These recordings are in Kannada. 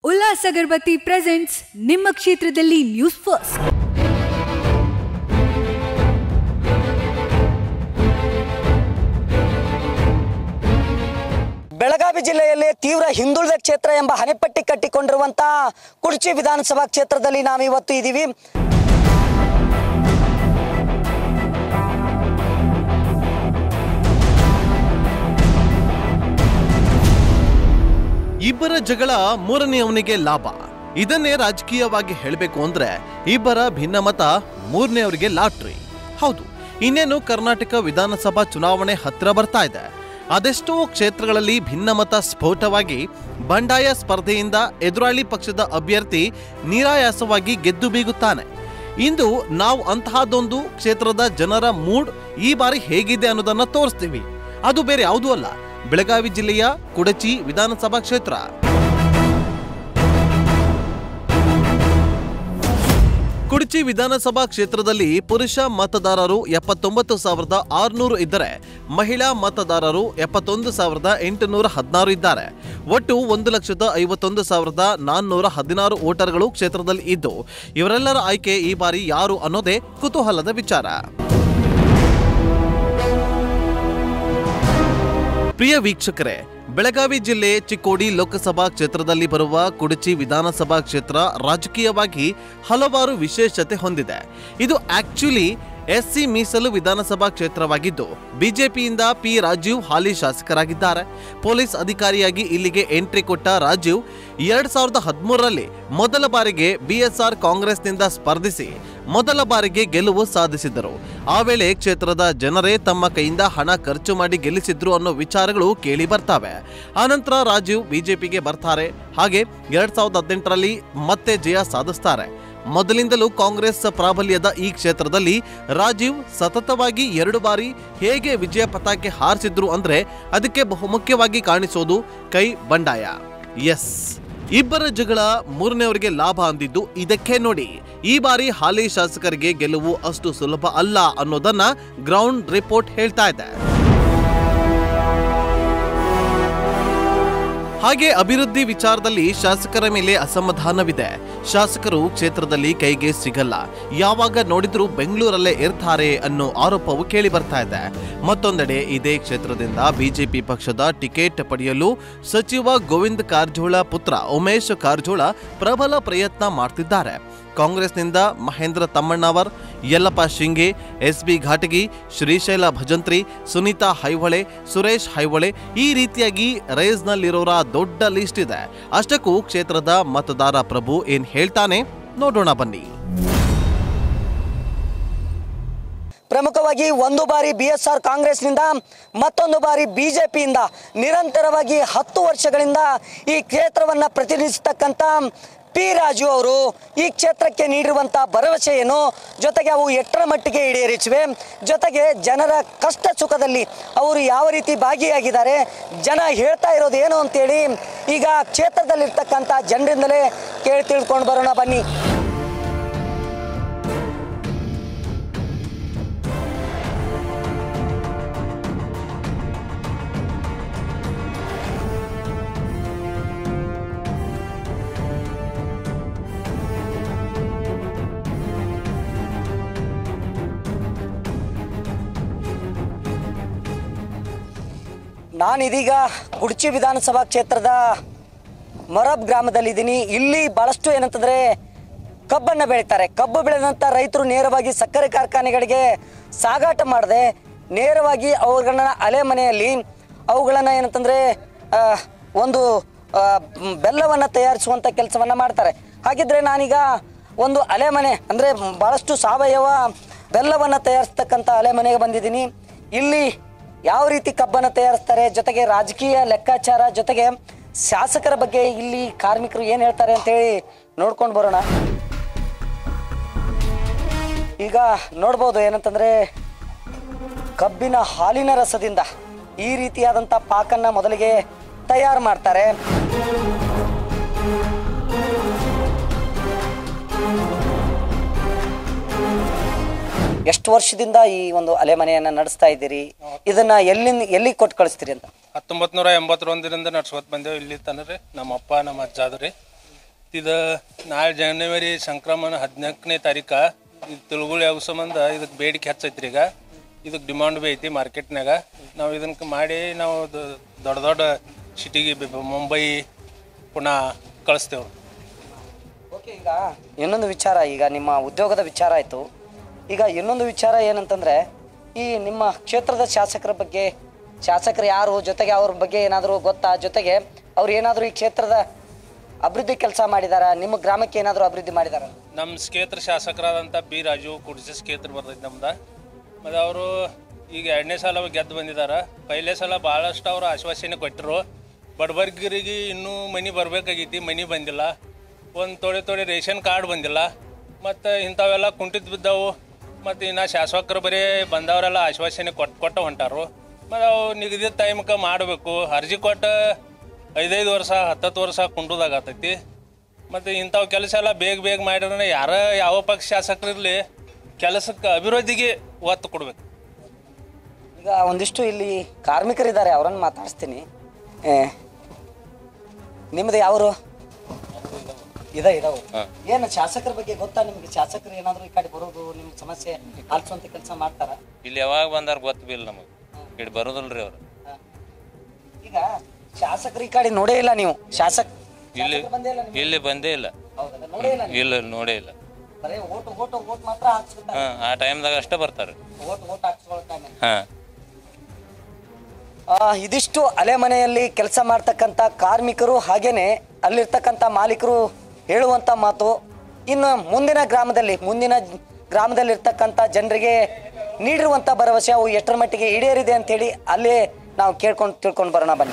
ಉಲ್ಲಾಸ್ ಅಗರ್ಬತ್ತಿ ಪ್ರೆಸೆಂಟ್ಸ್ ನಿಮ್ಮ ಕ್ಷೇತ್ರದಲ್ಲಿ ನ್ಯೂಸ್ ಫಸ್ಟ್ ಬೆಳಗಾವಿ ಜಿಲ್ಲೆಯಲ್ಲಿ ತೀವ್ರ ಹಿಂದುಳಿದ ಕ್ಷೇತ್ರ ಎಂಬ ಹಣೆಪಟ್ಟಿ ಕಟ್ಟಿಕೊಂಡಿರುವಂತಹ ಕುರ್ಚಿ ವಿಧಾನಸಭಾ ಕ್ಷೇತ್ರದಲ್ಲಿ ನಾವು ಇವತ್ತು ಇದ್ದೀವಿ ಇಬ್ಬರ ಜಗಳ ಮೂರನೆಯವನಿಗೆ ಲಾಭ ಇದನ್ನೇ ರಾಜಕೀಯವಾಗಿ ಹೇಳಬೇಕು ಅಂದ್ರೆ ಇಬ್ಬರ ಭಿನ್ನಮತ ಮೂರನೆಯವರಿಗೆ ಲಾಟ್ರಿ ಹೌದು ಇನ್ನೇನು ಕರ್ನಾಟಕ ವಿಧಾನಸಭಾ ಚುನಾವಣೆ ಹತ್ತಿರ ಬರ್ತಾ ಇದೆ ಅದೆಷ್ಟೋ ಕ್ಷೇತ್ರಗಳಲ್ಲಿ ಭಿನ್ನಮತ ಸ್ಫೋಟವಾಗಿ ಬಂಡಾಯ ಸ್ಪರ್ಧೆಯಿಂದ ಎದುರಾಳಿ ಪಕ್ಷದ ಅಭ್ಯರ್ಥಿ ನಿರಾಯಾಸವಾಗಿ ಗೆದ್ದು ಬೀಗುತ್ತಾನೆ ಇಂದು ನಾವು ಅಂತಹದೊಂದು ಕ್ಷೇತ್ರದ ಜನರ ಮೂಡ್ ಈ ಬಾರಿ ಹೇಗಿದೆ ಅನ್ನೋದನ್ನ ತೋರಿಸ್ತೀವಿ ಅದು ಬೇರೆ ಯಾವುದೂ ಅಲ್ಲ ಬೆಳಗಾವಿ ಜಿಲ್ಲೆಯ ಕುಡಚಿ ವಿಧಾನಸಭಾ ಕ್ಷೇತ್ರ ಕುಡಚಿ ವಿಧಾನಸಭಾ ಕ್ಷೇತ್ರದಲ್ಲಿ ಪುರುಷ ಮತದಾರರು ಎಪ್ಪತ್ತೊಂಬತ್ತು ಸಾವಿರದ ಆರುನೂರು ಇದ್ದರೆ ಮಹಿಳಾ ಮತದಾರರು ಎಪ್ಪತ್ತೊಂದು ಸಾವಿರದ ಎಂಟುನೂರ ಹದಿನಾರು ಇದ್ದಾರೆ ಒಟ್ಟು ಒಂದು ಲಕ್ಷದ ಐವತ್ತೊಂದು ಸಾವಿರದ ನಾನ್ನೂರ ಹದಿನಾರು ವೋಟರ್ಗಳು ಕ್ಷೇತ್ರದಲ್ಲಿ ಇದ್ದು ಇವರೆಲ್ಲರ ಆಯ್ಕೆ ಈ ಬಾರಿ ಯಾರು ಅನ್ನೋದೇ ಕುತೂಹಲದ ವಿಚಾರ ಪ್ರಿಯ ವೀಕ್ಷಕರೇ ಬೆಳಗಾವಿ ಜಿಲ್ಲೆ ಚಿಕ್ಕೋಡಿ ಲೋಕಸಭಾ ಕ್ಷೇತ್ರದಲ್ಲಿ ಬರುವ ಕುಡಚಿ ವಿಧಾನಸಭಾ ಕ್ಷೇತ್ರ ರಾಜಕೀಯವಾಗಿ ಹಲವಾರು ವಿಶೇಷತೆ ಹೊಂದಿದೆ ಇದು ಆಕ್ಚುಲಿ ಎಸ್ಸಿ ಮೀಸಲು ವಿಧಾನಸಭಾ ಕ್ಷೇತ್ರವಾಗಿದ್ದು ಬಿಜೆಪಿಯಿಂದ ಪಿ ರಾಜೀವ್ ಹಾಲಿ ಶಾಸಕರಾಗಿದ್ದಾರೆ ಪೊಲೀಸ್ ಅಧಿಕಾರಿಯಾಗಿ ಇಲ್ಲಿಗೆ ಎಂಟ್ರಿ ಕೊಟ್ಟ ರಾಜೀವ್ ಎರಡ್ ಸಾವಿರದ ಹದಿಮೂರರಲ್ಲಿ ಮೊದಲ ಬಾರಿಗೆ ಬಿಎಸ್ಆರ್ ಕಾಂಗ್ರೆಸ್ನಿಂದ ಸ್ಪರ್ಧಿಸಿ ಮೊದಲ ಬಾರಿಗೆ ಗೆಲುವು ಸಾಧಿಸಿದ್ದರು ಆ ವೇಳೆ ಕ್ಷೇತ್ರದ ಜನರೇ ತಮ್ಮ ಕೈಯಿಂದ ಹಣ ಖರ್ಚು ಮಾಡಿ ಗೆಲ್ಲಿಸಿದ್ರು ಅನ್ನೋ ವಿಚಾರಗಳು ಕೇಳಿ ಬರ್ತಾವೆ ಆನಂತರ ರಾಜೀವ್ ಬಿಜೆಪಿಗೆ ಬರ್ತಾರೆ ಹಾಗೆ ಎರಡ್ ಸಾವಿರದ ಹದಿನೆಂಟರಲ್ಲಿ ಮತ್ತೆ ಜಯ ಸಾಧಿಸ್ತಾರೆ ಮೊದಲಿಂದಲೂ ಕಾಂಗ್ರೆಸ್ ಪ್ರಾಬಲ್ಯದ ಈ ಕ್ಷೇತ್ರದಲ್ಲಿ ರಾಜೀವ್ ಸತತವಾಗಿ ಎರಡು ಬಾರಿ ಹೇಗೆ ವಿಜಯ ಪತಾಕೆ ಹಾರಿಸಿದ್ರು ಅಂದ್ರೆ ಅದಕ್ಕೆ ಬಹುಮುಖ್ಯವಾಗಿ ಕಾಣಿಸೋದು ಕೈ ಬಂಡಾಯ ಎಸ್ ಇಬ್ಬರ ಜಗಳ ಮೂರನೆಯವರಿಗೆ ಲಾಭ ಅಂದಿದ್ದು ಇದಕ್ಕೆ ನೋಡಿ ಈ ಬಾರಿ ಹಾಲಿ ಶಾಸಕರಿಗೆ ಗೆಲುವು ಅಷ್ಟು ಸುಲಭ ಅಲ್ಲ ಅನ್ನೋದನ್ನ ಗ್ರೌಂಡ್ ರಿಪೋರ್ಟ್ ಹೇಳ್ತಾ ಇದೆ ಹಾಗೆ ಅಭಿವೃದ್ಧಿ ವಿಚಾರದಲ್ಲಿ ಶಾಸಕರ ಮೇಲೆ ಅಸಮಾಧಾನವಿದೆ ಶಾಸಕರು ಕ್ಷೇತ್ರದಲ್ಲಿ ಕೈಗೆ ಸಿಗಲ್ಲ ಯಾವಾಗ ನೋಡಿದ್ರೂ ಬೆಂಗಳೂರಲ್ಲೇ ಇರ್ತಾರೆ ಅನ್ನೋ ಆರೋಪವು ಕೇಳಿ ಬರ್ತಾ ಇದೆ ಮತ್ತೊಂದೆಡೆ ಇದೇ ಕ್ಷೇತ್ರದಿಂದ ಬಿಜೆಪಿ ಪಕ್ಷದ ಟಿಕೆಟ್ ಪಡೆಯಲು ಸಚಿವ ಗೋವಿಂದ ಕಾರಜೋಳ ಪುತ್ರ ಉಮೇಶ್ ಕಾರಜೋಳ ಪ್ರಬಲ ಪ್ರಯತ್ನ ಮಾಡ್ತಿದ್ದಾರೆ ಕಾಂಗ್ರೆಸ್ನಿಂದ ಮಹೇಂದ್ರ ತಮ್ಮಣ್ಣವರ್ ಯಲ್ಲಪ್ಪ ಶಿಂಗೆ ಎಸ್ ಬಿ ಘಾಟಗಿ ಶ್ರೀಶೈಲ ಭಜಂತ್ರಿ ಸುನೀತಾ ಹೈಹೊಳೆ ಸುರೇಶ್ ಹೈಹೊಳೆ ಈ ರೀತಿಯಾಗಿ ರೇಸ್ನಲ್ಲಿರೋರ ದೊಡ್ಡ ಲಿಸ್ಟ್ ಇದೆ ಅಷ್ಟಕ್ಕೂ ಕ್ಷೇತ್ರದ ಮತದಾರ ಪ್ರಭು ಏನ್ ಹೇಳ್ತಾನೆ ನೋಡೋಣ ಬನ್ನಿ ಪ್ರಮುಖವಾಗಿ ಒಂದು ಬಾರಿ ಬಿ ಎಸ್ ಆರ್ ಕಾಂಗ್ರೆಸ್ನಿಂದ ಮತ್ತೊಂದು ಬಾರಿ ಬಿಜೆಪಿಯಿಂದ ನಿರಂತರವಾಗಿ ಹತ್ತು ವರ್ಷಗಳಿಂದ ಈ ಕ್ಷೇತ್ರವನ್ನು ಪ್ರತಿನಿಧಿಸತಕ್ಕಂಥ ಪಿ ರಾಜು ಅವರು ಈ ಕ್ಷೇತ್ರಕ್ಕೆ ನೀಡಿರುವಂಥ ಭರವಸೆ ಏನು ಜೊತೆಗೆ ಅವು ಎಷ್ಟರ ಮಟ್ಟಿಗೆ ಈಡೇರಿಸಿವೆ ಜೊತೆಗೆ ಜನರ ಕಷ್ಟ ಸುಖದಲ್ಲಿ ಅವರು ಯಾವ ರೀತಿ ಭಾಗಿಯಾಗಿದ್ದಾರೆ ಜನ ಹೇಳ್ತಾ ಇರೋದು ಏನು ಅಂತೇಳಿ ಈಗ ಕ್ಷೇತ್ರದಲ್ಲಿರ್ತಕ್ಕಂಥ ಜನರಿಂದಲೇ ಕೇಳಿ ತಿಳ್ಕೊಂಡು ಬರೋಣ ಬನ್ನಿ ನಾನಿದೀಗ ಕುಡ್ಚಿ ವಿಧಾನಸಭಾ ಕ್ಷೇತ್ರದ ಮೊರಬ್ ಗ್ರಾಮದಲ್ಲಿದ್ದೀನಿ ಇಲ್ಲಿ ಭಾಳಷ್ಟು ಏನಂತಂದರೆ ಕಬ್ಬನ್ನು ಬೆಳೀತಾರೆ ಕಬ್ಬು ಬೆಳೆದಂಥ ರೈತರು ನೇರವಾಗಿ ಸಕ್ಕರೆ ಕಾರ್ಖಾನೆಗಳಿಗೆ ಸಾಗಾಟ ಮಾಡದೆ ನೇರವಾಗಿ ಅವುಗಳನ್ನ ಅಲೆ ಮನೆಯಲ್ಲಿ ಅವುಗಳನ್ನು ಏನಂತಂದರೆ ಒಂದು ಬೆಲ್ಲವನ್ನು ತಯಾರಿಸುವಂಥ ಕೆಲಸವನ್ನು ಮಾಡ್ತಾರೆ ಹಾಗಿದ್ರೆ ನಾನೀಗ ಒಂದು ಅಲೆ ಮನೆ ಅಂದರೆ ಭಾಳಷ್ಟು ಸಾವಯವ ಬೆಲ್ಲವನ್ನು ತಯಾರಿಸ್ತಕ್ಕಂಥ ಅಲೆ ಮನೆಗೆ ಬಂದಿದ್ದೀನಿ ಇಲ್ಲಿ ಯಾವ ರೀತಿ ಕಬ್ಬನ್ನು ತಯಾರಿಸ್ತಾರೆ ಜೊತೆಗೆ ರಾಜಕೀಯ ಲೆಕ್ಕಾಚಾರ ಜೊತೆಗೆ ಶಾಸಕರ ಬಗ್ಗೆ ಇಲ್ಲಿ ಕಾರ್ಮಿಕರು ಏನು ಹೇಳ್ತಾರೆ ಅಂತೇಳಿ ನೋಡ್ಕೊಂಡು ಬರೋಣ ಈಗ ನೋಡ್ಬೋದು ಏನಂತಂದರೆ ಕಬ್ಬಿನ ಹಾಲಿನ ರಸದಿಂದ ಈ ರೀತಿಯಾದಂಥ ಪಾಕನ್ನು ಮೊದಲಿಗೆ ತಯಾರು ಮಾಡ್ತಾರೆ ಎಷ್ಟು ವರ್ಷದಿಂದ ಈ ಒಂದು ಅಲೆಮನೆಯನ್ನ ನಡೆಸ್ತಾ ಇದ್ದೀರಿ ಇದನ್ನ ಎಲ್ಲಿಂದ ಎಲ್ಲಿ ಕೊಟ್ಟು ಕಳಿಸ್ತೀರಿ ಅಂತ ಹತ್ತೊಂಬತ್ತು ನೂರ ಎಂಬತ್ತೊಂದರಿಂದ ನಡ್ಸ್ಕೊತ ಬಂದೇವು ಇಲ್ಲಿ ತನಕ ರೀ ನಮ್ಮ ಅಪ್ಪ ನಮ್ಮ ಅಜ್ಜ ಅದ ರೀ ಇದು ನಾಳೆ ಜನವರಿ ಸಂಕ್ರಮಣ ಹದಿನಾಲ್ಕನೇ ತಾರೀಕ ಇದು ತಿಳುಗುಳಿ ಆಗೋ ಸಂಬಂಧ ಇದಕ್ಕೆ ಬೇಡಿಕೆ ಹೆಚ್ಚೈತ್ರಿ ಈಗ ಇದಕ್ಕೆ ಡಿಮಾಂಡ್ ಬಿ ಐತಿ ಮಾರ್ಕೆಟ್ನಾಗ ನಾವು ಇದನ್ನ ಮಾಡಿ ನಾವು ದ- ದೊಡ್ಡ ದೊಡ್ಡ ಸಿಟಿಗೆ ಮುಂಬೈ ಪುನಃ ಕಳಿಸ್ತೇವೆ ಓಕೆ ಈಗ ಇನ್ನೊಂದು ವಿಚಾರ ಈಗ ನಿಮ್ಮ ಉದ್ಯೋಗದ ವಿಚಾರ ಆಯಿತು ಈಗ ಇನ್ನೊಂದು ವಿಚಾರ ಏನಂತಂದರೆ ಈ ನಿಮ್ಮ ಕ್ಷೇತ್ರದ ಶಾಸಕರ ಬಗ್ಗೆ ಶಾಸಕರು ಯಾರು ಜೊತೆಗೆ ಅವ್ರ ಬಗ್ಗೆ ಏನಾದರೂ ಗೊತ್ತಾ ಜೊತೆಗೆ ಅವ್ರು ಏನಾದರೂ ಈ ಕ್ಷೇತ್ರದ ಅಭಿವೃದ್ಧಿ ಕೆಲಸ ಮಾಡಿದಾರಾ ನಿಮ್ಮ ಗ್ರಾಮಕ್ಕೆ ಏನಾದರೂ ಅಭಿವೃದ್ಧಿ ಮಾಡಿದಾರ ನಮ್ಮ ಕ್ಷೇತ್ರ ಶಾಸಕರಾದಂಥ ಬಿ ರಾಜು ಕುಡ್ಸಿ ಕ್ಷೇತ್ರ ಬರ್ತೈತೆ ನಮ್ದು ಮತ್ತು ಅವರು ಈಗ ಎರಡನೇ ಸಲ ಗೆದ್ದು ಬಂದಿದ್ದಾರೆ ಪೈಲೆ ಸಲ ಭಾಳಷ್ಟು ಅವರು ಆಶ್ವಾಸನೆ ಕೊಟ್ಟರು ಬಡಬರ್ಗರಿಗೆ ಇನ್ನೂ ಮನೆ ಬರಬೇಕಾಗೈತಿ ಮನೆ ಬಂದಿಲ್ಲ ಒಂದು ತೊಡೆ ತೊಡೆ ರೇಷನ್ ಕಾರ್ಡ್ ಬಂದಿಲ್ಲ ಮತ್ತು ಇಂಥವೆಲ್ಲ ಕುಂಠಿತ ಬಿದ್ದವು ಮತ್ತು ಇನ್ನು ಶಾಸಕರು ಬರೀ ಬಂದವರೆಲ್ಲ ಆಶ್ವಾಸನೆ ಕೊಟ್ಟು ಕೊಟ್ಟು ಹೊಂಟಾರು ಮತ್ತು ಅವು ನಿಗದಿತ ಟೈಮ್ಗೆ ಮಾಡಬೇಕು ಅರ್ಜಿ ಕೊಟ್ಟು ಐದೈದು ವರ್ಷ ಹತ್ತತ್ತು ವರ್ಷ ಕುಂಟುದಾಗತ್ತೈತಿ ಮತ್ತು ಇಂಥವು ಕೆಲಸ ಎಲ್ಲ ಬೇಗ ಬೇಗ ಮಾಡಿದ್ರೆ ಯಾರ ಯಾವ ಪಕ್ಷ ಶಾಸಕರಿರಲಿ ಕೆಲಸಕ್ಕೆ ಅಭಿವೃದ್ಧಿಗೆ ಒತ್ತು ಕೊಡ್ಬೇಕು ಈಗ ಒಂದಿಷ್ಟು ಇಲ್ಲಿ ಕಾರ್ಮಿಕರಿದ್ದಾರೆ ಅವರನ್ನು ಮಾತಾಡಿಸ್ತೀನಿ ಏ, ನಿಮ್ದು ಯಾವರು ಇದೆ ಇದಾವು ಏನು ಶಾಸಕರ ಬಗ್ಗೆ ಗೊತ್ತಾ ನಿಮ್ಗೆ ಶಾಸಕರು ಏನಾದರೂ ಈ ಕಡೆ ಬರೋದು ನಿಮ್ಮ ಸಮಸ್ಯೆ ಆಲಿಸುವಂತ ಕೆಲಸ ಮಾಡ್ತಾರ ಇಲ್ಲಿ ಯಾವಾಗ ಬಂದಾರ ಗೊತ್ತು ಬಿಲ್ ನಮಗೆ ಇಲ್ಲಿ ಬರೋದಿಲ್ರಿ ಅವ್ರು ಈಗ ಶಾಸಕರು ಈ ಕಡೆ ನೋಡೇ ಇಲ್ಲ ನೀವು ಶಾಸಕ ಇಲ್ಲಿ ಶಾಸಕರು ಬಂದೇ ಇಲ್ಲ ನಿಮ್ಗೆ? ಇಲ್ಲಿ ಬಂದೇ ಇಲ್ಲ ಹೌದಲ್ಲ ನೋಡೇ ಇಲ್ಲ ನೀವು? ಇಲ್ಲ ನೋಡೇ ಇಲ್ಲ ಬರೀ ಓಟು ಓಟು ಓಟ್ ಮಾತ್ರ ಹಾಕ್ಸ್ಕೊತಾರೆ ಹಾಂ ಆ ಟೈಮ್ದಾಗ ಅಷ್ಟೇ ಬರ್ತಾರೆ ಓಟ್ ಓಟ್ ಹಾಕ್ಸ್ಕೊಳ್ಳೋ time ಅಲ್ಲಿ. ಹಾಂ ಆ, ಇದಿಷ್ಟು ಅಲೆಮನೆಯಲ್ಲಿ ಕೆಲಸ ಮಾಡ್ತಕ್ಕಂಥ ಕಾರ್ಮಿಕರು ಹಾಗೇನೆ ಅಲ್ಲಿರ್ತಕ್ಕಂಥ ಮಾಲೀಕರು ಹೇಳುವಂಥ ಮಾತು ಇನ್ನು ಮುಂದಿನ ಗ್ರಾಮದಲ್ಲಿ ಮುಂದಿನ ಗ್ರಾಮದಲ್ಲಿರ್ತಕ್ಕಂಥ ಜನರಿಗೆ ನೀಡಿರುವಂಥ ಭರವಸೆ ಅವು ಎಷ್ಟರ ಮಟ್ಟಿಗೆ ಈಡೇರಿದೆ ಅಂತೇಳಿ ಅಲ್ಲೇ ನಾವು ಕೇಳ್ಕೊಂಡು ತಿಳ್ಕೊಂಡು ಬರೋಣ ಬನ್ನಿ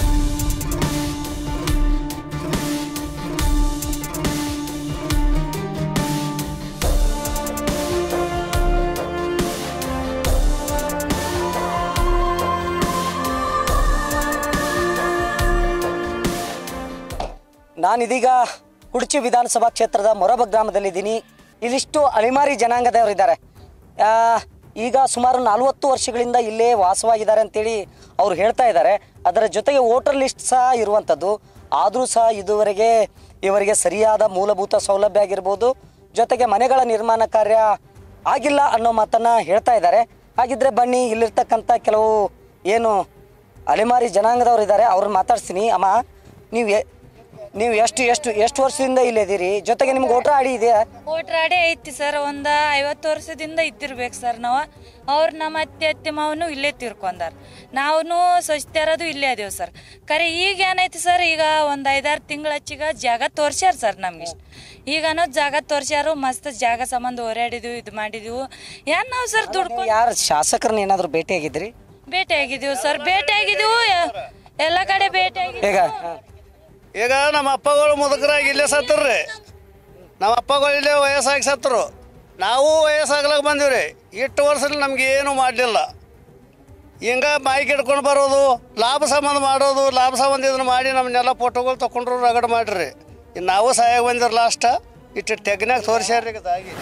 ನಾನಿದೀಗ ಕುಡ್ಚಿ ವಿಧಾನಸಭಾ ಕ್ಷೇತ್ರದ ಮೊರಬ ಗ್ರಾಮದಲ್ಲಿದ್ದೀನಿ ಇಲ್ಲಿಷ್ಟು ಅಲಿಮಾರಿ ಜನಾಂಗದವರಿದ್ದಾರೆ ಆ, ಈಗ ಸುಮಾರು ನಲವತ್ತು ವರ್ಷಗಳಿಂದ ಇಲ್ಲೇ ವಾಸವಾಗಿದ್ದಾರೆ ಅಂತೇಳಿ ಅವ್ರು ಹೇಳ್ತಾ ಇದ್ದಾರೆ ಅದರ ಜೊತೆಗೆ ವೋಟರ್ ಲಿಸ್ಟ್ ಸಹ ಇರುವಂಥದ್ದು ಆದರೂ ಸಹ ಇದುವರೆಗೆ ಇವರಿಗೆ ಸರಿಯಾದ ಮೂಲಭೂತ ಸೌಲಭ್ಯ ಆಗಿರ್ಬೋದು ಜೊತೆಗೆ ಮನೆಗಳ ನಿರ್ಮಾಣ ಕಾರ್ಯ ಆಗಿಲ್ಲ ಅನ್ನೋ ಮಾತನ್ನು ಹೇಳ್ತಾ ಇದ್ದಾರೆ ಹಾಗಿದ್ರೆ ಬನ್ನಿ ಇಲ್ಲಿರ್ತಕ್ಕಂಥ ಕೆಲವು ಏನು ಅಲೆಮಾರಿ ಜನಾಂಗದವ್ರು ಇದ್ದಾರೆ ಅವ್ರನ್ನ ಮಾತಾಡ್ತೀನಿ ಅಮ್ಮ ನೀವು ಎ- ನೀವು ಎಷ್ಟು ಎಷ್ಟು ಎಷ್ಟು ವರ್ಷದಿಂದ ಇಲ್ಲಿದ್ದೀರಿ ಜೊತೆಗೆ ನಿಮ್ಗೆ ವೋಟರ್ ಐಡಿ ಇದೆಯಾ ವೋಟ್ರ್ ಐಡಿ ಐತಿ ಸರ್ ಒಂದ ಐವತ್ತು ವರ್ಷದಿಂದ ಇದ್ದಿರ್ಬೇಕು ಸರ್ ನಾವು ಅವ್ರು ನಮ್ಮ ಅತ್ತೆ ಅತ್ತೆ ಮಾವನು ಇಲ್ಲೇ ತೀರ್ಕೊಂಡಾರ ನಾವು ಸ್ವಚ್ಛತೆರದು ಇಲ್ಲೇ ಅದೇವ್ ಸರ್ ಖರೆ ಈಗ ಏನೈತಿ ಸರ್ ಈಗ ಒಂದ್ ಐದಾರು ತಿಂಗಳ ಹಚ್ಚಿಗ ಜಾಗ ತೋರ್ಸ್ಯಾರ ಸರ್ ನಮ್ಗೆ ಇಷ್ಟ ಈಗ ಅನ್ನೋದು ಜಾಗ ತೋರ್ಸ್ಯಾರು ಮಸ್ತ್ ಜಾಗ ಸಂಬಂಧ ಓಡಾಡಿದ್ವಿ ಇದು ಮಾಡಿದ್ವು ಏನ್ ನಾವು ಸರ್ ದುಡ್ಕೊಂಡು ಯಾರು ಶಾಸಕರನ್ನ ಏನಾದರೂ ಭೇಟಿಯಾಗಿದ್ರಿ ಭೇಟಿ ಆಗಿದೀವಿ ಸರ್ ಭೇಟಿ ಆಗಿದೀವು ಎಲ್ಲ ಕಡೆ ಭೇಟಿ ಈಗ ಆಗಿದ್ದೀವಿ ಈಗ ನಮ್ಮ ಅಪ್ಪಗಳು ಮುದುಕರಾಗಿ ಇಲ್ಲೇ ಸತ್ತರ್ರಿ ನಮ್ಮ ಅಪ್ಪಗಳು ಇಲ್ಲೇ ವಯಸ್ಸಾಗಿ ಸತ್ತರು ನಾವು ವಯಸ್ಸಾಗ್ಲಾಗ ಬಂದೀವ್ರಿ ಇಷ್ಟು ವರ್ಷದಲ್ಲಿ ನಮ್ಗೆ ಏನು ಮಾಡಲಿಲ್ಲ ಹಿಂಗ ಬೈಕ್ ಹಿಡ್ಕೊಂಡು ಬರೋದು ಲಾಭ ಸಂಬಂಧ ಮಾಡೋದು ಲಾಭ ಸಂಬಂಧ ಇದನ್ನ ಮಾಡಿ ನಮ್ಮನ್ನೆಲ್ಲ ಫೋಟೋಗಳು ತೊಗೊಂಡ್ರು ರಗಡ್ ಮಾಡ್ರಿ ಇನ್ನು ನಾವು ಸಹಾಯ ಬಂದಿರ ಲಾಸ್ಟ್ ಇಷ್ಟು ಟೆಕ್ನಾಗ ತೋರಿಸ್ಯಾರ ಈಗ ಅದಾಗಿ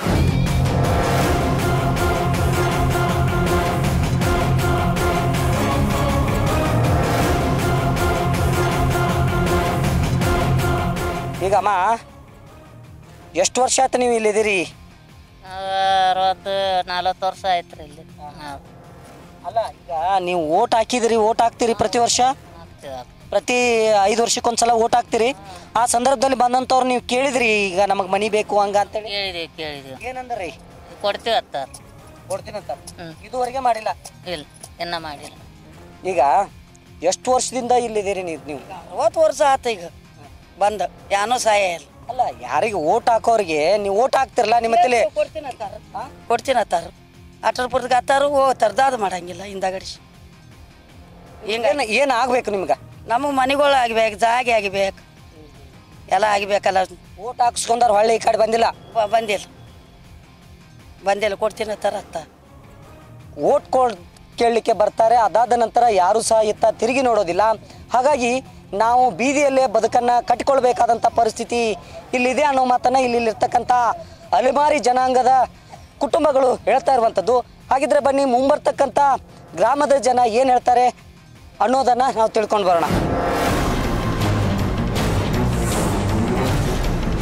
ಈಗ ಅಮ್ಮ ಎಷ್ಟು ವರ್ಷ ಆಯ್ತು ನೀವು ಇಲ್ಲಿದ್ದೀರಿ ಅರವತ್ತು ನಲ್ವತ್ತು ವರ್ಷ ಆಯ್ತು ರೀ ಇಲ್ಲಿ ನಾವು ಅಲ್ಲ ಈಗ ನೀವು ಓಟ್ ಹಾಕಿದಿರಿ ಓಟ್ ಹಾಕ್ತೀರಿ ಪ್ರತಿ ವರ್ಷ ಹಾಕ್ತೀವಿ ಹಾಕ್ತೀವಿ. ಪ್ರತಿ ಐದು ವರ್ಷಕ್ಕೊಂದ್ಸಲ ಓಟ್ ಹಾಕ್ತೀರಿ ಆ ಸಂದರ್ಭದಲ್ಲಿ ಬಂದಂಥವ್ರು ನೀವು ಕೇಳಿದ್ರಿ ಈಗ ನಮಗೆ ಮನಿ ಬೇಕು ಹಂಗ ಅಂತೇಳಿ ಕೇಳಿದೀವಿ ಕೇಳಿದೀವಿ ಏನಂದ್ರಿ ಕೊಡ್ತೀವಿ ಅತ್ತಾರ ಕೊಡ್ತೀನಂತ ಹ್ಮ್. ಇದುವರೆಗೆ ಮಾಡಿಲ್ಲ ಇಲ್ಲ ಇನ್ನ ಮಾಡಿಲ್ಲ ಈಗ ಎಷ್ಟು ವರ್ಷದಿಂದ ಇಲ್ಲಿದ್ದೀರಿ ನೀವು ನೀವು ಅರವತ್ತು ವರ್ಷ ಆತ ಈಗ ಬಂದ ಯಾನೋ ಸಹಾಯ ಇಲ್ಲ ಅಲ್ಲ ಯಾರಿಗೆ ಓಟ್ ಹಾಕೋರಿಗೆ ನೀವು ಓಟ್ ಹಾಕ್ತಿರಲ್ಲ ನಿಮ್ಮ ತಲೆ ಕೊಡ್ತೀನಿ ಅತ್ತಾರ ಕೊಡ್ತೀನಿ ಅತ್ತಾರ ಅಟರ್ ಪುರ್ದಕ್ಕೆ ಅತ್ತಾರು ಹೋಗ್ತಾರ ದಾದ ಮಾಡಂಗಿಲ್ಲ ಹಿಂದಗಡಿ ಹಿಂಗ ಏನು ಏನು ಆಗ್ಬೇಕು ನಿಮ್ಗೆ ನಮಗೆ ಮನೆಗಳು ಆಗಿಬೇಕು ಜಾಗ ಆಗಿಬೇಕು ಎಲ್ಲ ಆಗಿಬೇಕಲ್ಲ ಓಟ್ ಹಾಕ್ಸ್ಕೊಂಡಾರ ಹೊಳ್ಳಿ ಈ ಕಡೆ ಬಂದಿಲ್ಲ ಬ- ಬಂದಿಲ್ಲ ಬಂದಿಲ್ಲ ಕೊಡ್ತೀನಿ ಅತ್ತಾರ ಅತ್ತ ಓಟ್ ಕೊಡ್ ಕೇಳಲಿಕ್ಕೆ ಬರ್ತಾರೆ ಅದಾದ ನಂತರ ಯಾರು ಸಹ ಇತ್ತ ತಿರುಗಿ ನೋಡೋದಿಲ್ಲ ಹಾಗಾಗಿ ನಾವು ಬೀದಿಯಲ್ಲೇ ಬದುಕನ್ನು ಕಟ್ಟಿಕೊಳ್ಬೇಕಾದಂಥ ಪರಿಸ್ಥಿತಿ ಇಲ್ಲಿದೆ ಅನ್ನೋ ಮಾತನ್ನು ಇಲ್ಲಿ ಇರ್ತಕ್ಕಂಥ ಅಲೆಮಾರಿ ಜನಾಂಗದ ಕುಟುಂಬಗಳು ಹೇಳ್ತಾ ಇರುವಂಥದ್ದು ಹಾಗಿದ್ರೆ ಬನ್ನಿ ಮುಂಬರ್ತಕ್ಕಂಥ ಗ್ರಾಮದ ಜನ ಏನು ಹೇಳ್ತಾರೆ ಅನ್ನೋದನ್ನು ನಾವು ತಿಳ್ಕೊಂಡು ಬರೋಣ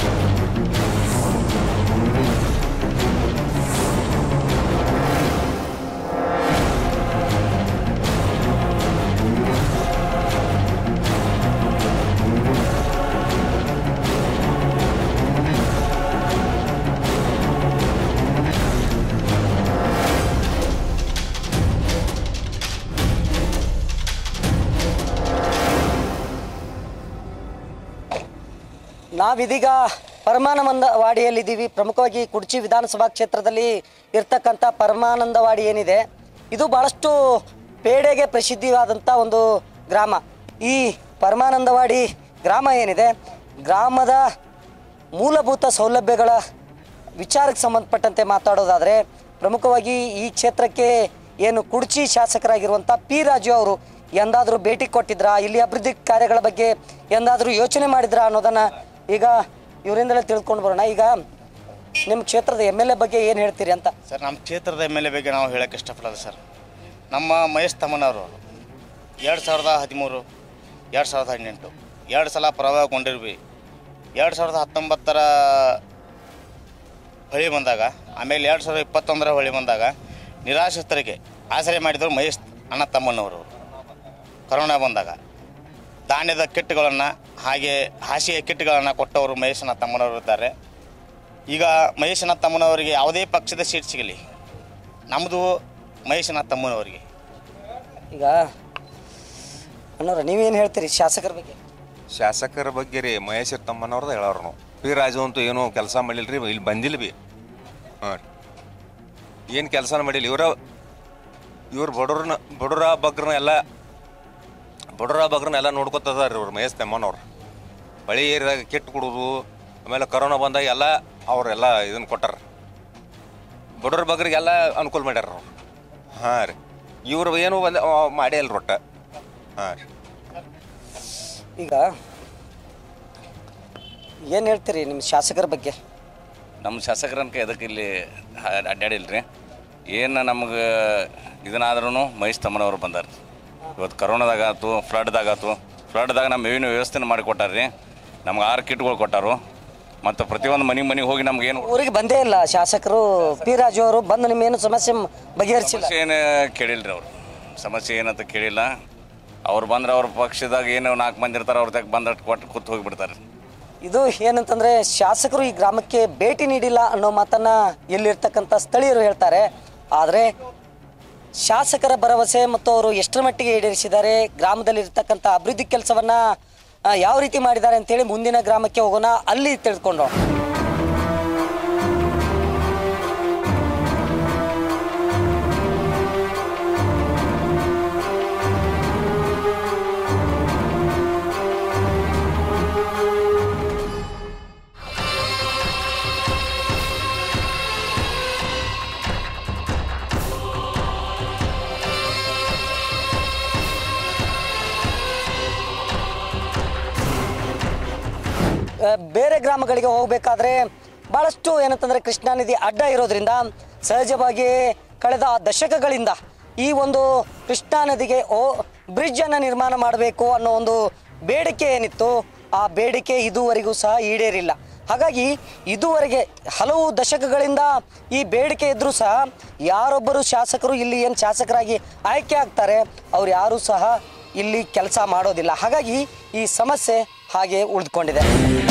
ನಾವಿದೀಗ ಪರಮಾನಂದವಾಡಿಯಲ್ಲಿದ್ದೀವಿ ಪ್ರಮುಖವಾಗಿ ಕುಡ್ಚಿ ವಿಧಾನಸಭಾ ಕ್ಷೇತ್ರದಲ್ಲಿ ಇರ್ತಕ್ಕಂಥ ಪರಮಾನಂದವಾಡಿ ಏನಿದೆ ಇದು ಭಾಳಷ್ಟು ಪೇಡೆಗೆ ಪ್ರಸಿದ್ಧಿಯಾದಂಥ ಒಂದು ಗ್ರಾಮ ಈ ಪರಮಾನಂದವಾಡಿ ಗ್ರಾಮ ಏನಿದೆ ಗ್ರಾಮದ ಮೂಲಭೂತ ಸೌಲಭ್ಯಗಳ ವಿಚಾರಕ್ಕೆ ಸಂಬಂಧಪಟ್ಟಂತೆ ಮಾತಾಡೋದಾದರೆ ಪ್ರಮುಖವಾಗಿ ಈ ಕ್ಷೇತ್ರಕ್ಕೆ ಏನು ಕುಡ್ಚಿ ಶಾಸಕರಾಗಿರುವಂಥ ಪಿ ರಾಜು ಅವರು ಎಂದಾದರೂ ಭೇಟಿ ಕೊಟ್ಟಿದ್ರಾ ಇಲ್ಲಿ ಅಭಿವೃದ್ಧಿ ಕಾರ್ಯಗಳ ಬಗ್ಗೆ ಎಂದಾದರೂ ಯೋಚನೆ ಮಾಡಿದ್ರಾ ಅನ್ನೋದನ್ನು ಈಗ ಇವರಿಂದಲೇ ತಿಳ್ಕೊಂಡು ಬರೋಣ ಈಗ ನಿಮ್ಮ ಕ್ಷೇತ್ರದ ಎಮ್ ಎಲ್ ಎ ಬಗ್ಗೆ ಏನು ಹೇಳ್ತೀರಿ ಅಂತ ಸರ್ ನಮ್ಮ ಕ್ಷೇತ್ರದ ಎಮ್ ಎಲ್ ಎ ಬಗ್ಗೆ ನಾವು ಹೇಳೋಕ್ಕೆ ಇಷ್ಟಪಡೋದು ಸರ್ ನಮ್ಮ ಮಹೇಶ್ ತಮ್ಮನವರು ಎರಡು ಸಾವಿರದ ಹದಿಮೂರು ಎರಡು ಸಾವಿರದ ಹದಿನೆಂಟು ಎರಡು ಸಲ ಪ್ರವಾಹಗೊಂಡಿರ್ವಿ ಎರಡು ಸಾವಿರದ ಹತ್ತೊಂಬತ್ತರ ಹೊಳಿ ಬಂದಾಗ ಆಮೇಲೆ ಎರಡು ಸಾವಿರದ ಇಪ್ಪತ್ತೊಂದರ ಹೊಳಿ ಬಂದಾಗ ನಿರಾಶ್ರಿತರಿಗೆ ಆಶ್ರಯ ಮಾಡಿದರು ಮಹೇಶ್ ಅಣ್ಣ ತಮ್ಮನವರು ಕರೋನಾ ಬಂದಾಗ ಧಾನ್ಯದ ಕಿಟ್ಗಳನ್ನು ಹಾಗೆ ಹಾಸಿಗೆ ಕಿಟ್ಗಳನ್ನು ಕೊಟ್ಟವರು ಮಹೇಶನ ತಮ್ಮನವರು ಇದ್ದಾರೆ ಈಗ ಮಹೇಶನ ತಮ್ಮನವರಿಗೆ ಯಾವುದೇ ಪಕ್ಷದ ಸೀಟ್ ಸಿಗಲಿ ನಮ್ಮದು ಮಹೇಶನ ತಮ್ಮನವರಿಗೆ ಈಗ ಅಣ್ಣವ್ರ ನೀವೇನು ಹೇಳ್ತೀರಿ ಶಾಸಕರ ಬಗ್ಗೆ ಶಾಸಕರ ಬಗ್ಗೆ ರೀ ಮಹೇಶ್ವರ ತಮ್ಮನವ್ರದ್ದು ಹೇಳೋರು ನಾವು ಪಿ ರಾಜು ಅಂತೂ ಏನೂ ಕೆಲಸ ಮಾಡಿಲ್ಲ ರೀ ಇಲ್ಲಿ ಬಂದಿಲ್ಲ ಬಿ ಹಾಂ ರೀ ಏನು ಕೆಲಸನ ಮಾಡಿಲ್ಲ ಇವರ ಇವ್ರು ಬಡವ್ರನ್ನ ಬಡವ್ರ ಬಗ್ರನ್ನ ಎಲ್ಲ ಬಡವ್ರ ಬಗ್ರನ್ನ ಎಲ್ಲ ನೋಡ್ಕೊತದಾರ ಇವ್ರು ಮಹೇಶ್ ತಮ್ಮನವ್ರು ಬಳಿ ಏರಿದಾಗ ಕೆಟ್ಟು ಕೊಡೋದು ಆಮೇಲೆ ಕರೋನಾ ಬಂದಾಗ ಎಲ್ಲ ಅವರೆಲ್ಲ ಇದನ್ನು ಕೊಟ್ಟಾರ ಬಡವ್ರ ಬಗ್ರಿಗೆಲ್ಲ ಅನುಕೂಲ ಮಾಡ್ಯಾರ ಅವ್ರು ಹಾಂ ರೀ ಇವ್ರು ಏನು ಬಂದ ಮಾಡೇ ಇಲ್ಲ ರೊಟ್ಟ ಹಾಂ ರೀ ಈಗ ಏನು ಹೇಳ್ತೀರಿ ನಿಮ್ಮ ಶಾಸಕರ ಬಗ್ಗೆ ನಮ್ಮ ಶಾಸಕರನ್ಕ ಎದಕ್ಕೆ ಇಲ್ಲಿ ಅಡ್ಡಾಡಿಲ್ಲ ರೀ ಏನು ನಮ್ಗೆ ಇದನ್ನಾದ್ರೂ ಮಹೇಶ್ ತಮ್ಮನವ್ರು ಬಂದಾರ ಇವತ್ತು ಕರೋನಾದಾಗ ಆತು ಫ್ಲಡ್ದಾಗ ಆತು ಫ್ಲಡ್ದಾಗ ನಮ್ಮ ಮೇವಿನ ವ್ಯವಸ್ಥೆನ ಮಾಡಿಕೊಟ್ಟಾರ ರೀ ನಮ್ಗೆ ಆರು ಕಿಟ್ಗಳು ಕೊಟ್ಟಾರು ಮತ್ತು ಪ್ರತಿಯೊಂದು ಮನೆ ಮನೆಗೆ ಹೋಗಿ ನಮ್ಗೆ ಏನು ಊರಿಗೆ ಬಂದೇ ಇಲ್ಲ ಶಾಸಕರು ಪಿ ರಾಜು ಅವರು ಬಂದು ನಿಮ್ಮೇನು ಸಮಸ್ಯೆ ಬಗೆಹರಿಸಿಲ್ಲ ಸಮಸ್ಯೆ ಏನು ಕೇಳಿಲ್ಲ ರೀ ಅವರು ಸಮಸ್ಯೆ ಏನಂತ ಕೇಳಿಲ್ಲ ಅವ್ರು ಬಂದ್ರೆ ಅವ್ರ ಪಕ್ಷದಾಗ ಏನು ನಾಲ್ಕು ಮಂದಿ ಇರ್ತಾರೆ ಅವ್ರ ತಗ ಬಂದ್ರೆ ಕೊಟ್ಟು ಕೂತು ಹೋಗಿಬಿಡ್ತಾರೆ ಇದು ಏನಂತಂದ್ರೆ ಶಾಸಕರು ಈ ಗ್ರಾಮಕ್ಕೆ ಭೇಟಿ ನೀಡಿಲ್ಲ ಅನ್ನೋ ಮಾತನ್ನ ಇಲ್ಲಿರ್ತಕ್ಕಂಥ ಸ್ಥಳೀಯರು ಹೇಳ್ತಾರೆ ಆದರೆ ಶಾಸಕರ ಭರವಸೆ ಮತ್ತು ಅವರು ಎಷ್ಟರ ಮಟ್ಟಿಗೆ ಈಡೇರಿಸಿದ್ದಾರೆ ಗ್ರಾಮದಲ್ಲಿ ಇರ್ತಕ್ಕಂಥ ಅಭಿವೃದ್ಧಿ ಕೆಲಸವನ್ನ ಆ, ಯಾವ ರೀತಿ ಮಾಡಿದ್ದಾರೆ ಅಂತೇಳಿ ಮುಂದಿನ ಗ್ರಾಮಕ್ಕೆ ಹೋಗೋಣ ಅಲ್ಲಿ ತಿಳ್ಕೊಂಡು ಆ, ಬೇರೆ ಗ್ರಾಮಗಳಿಗೆ ಹೋಗಬೇಕಾದ್ರೆ ಭಾಳಷ್ಟು ಏನಂತಂದರೆ ಕೃಷ್ಣಾ ನದಿ ಅಡ್ಡ ಇರೋದ್ರಿಂದ ಸಹಜವಾಗಿ ಕಳೆದ ದಶಕಗಳಿಂದ ಈ ಒಂದು ಕೃಷ್ಣಾ ನದಿಗೆ ಓ ಬ್ರಿಡ್ಜನ್ನು ನಿರ್ಮಾಣ ಮಾಡಬೇಕು ಅನ್ನೋ ಒಂದು ಬೇಡಿಕೆ ಏನಿತ್ತು ಆ ಬೇಡಿಕೆ ಇದುವರೆಗೂ ಸಹ ಈಡೇರಿಲ್ಲ ಹಾಗಾಗಿ ಇದುವರೆಗೆ ಹಲವು ದಶಕಗಳಿಂದ ಈ ಬೇಡಿಕೆ ಇದ್ದರೂ ಸಹ ಯಾರೊಬ್ಬರು ಶಾಸಕರು ಇಲ್ಲಿ ಏನು ಶಾಸಕರಾಗಿ ಆಯ್ಕೆ ಆಗ್ತಾರೆ ಅವ್ರು ಯಾರೂ ಸಹ ಇಲ್ಲಿ ಕೆಲಸ ಮಾಡೋದಿಲ್ಲ ಹಾಗಾಗಿ ಈ ಸಮಸ್ಯೆ ಹಾಗೆ ಉಳಿದುಕೊಂಡಿದೆ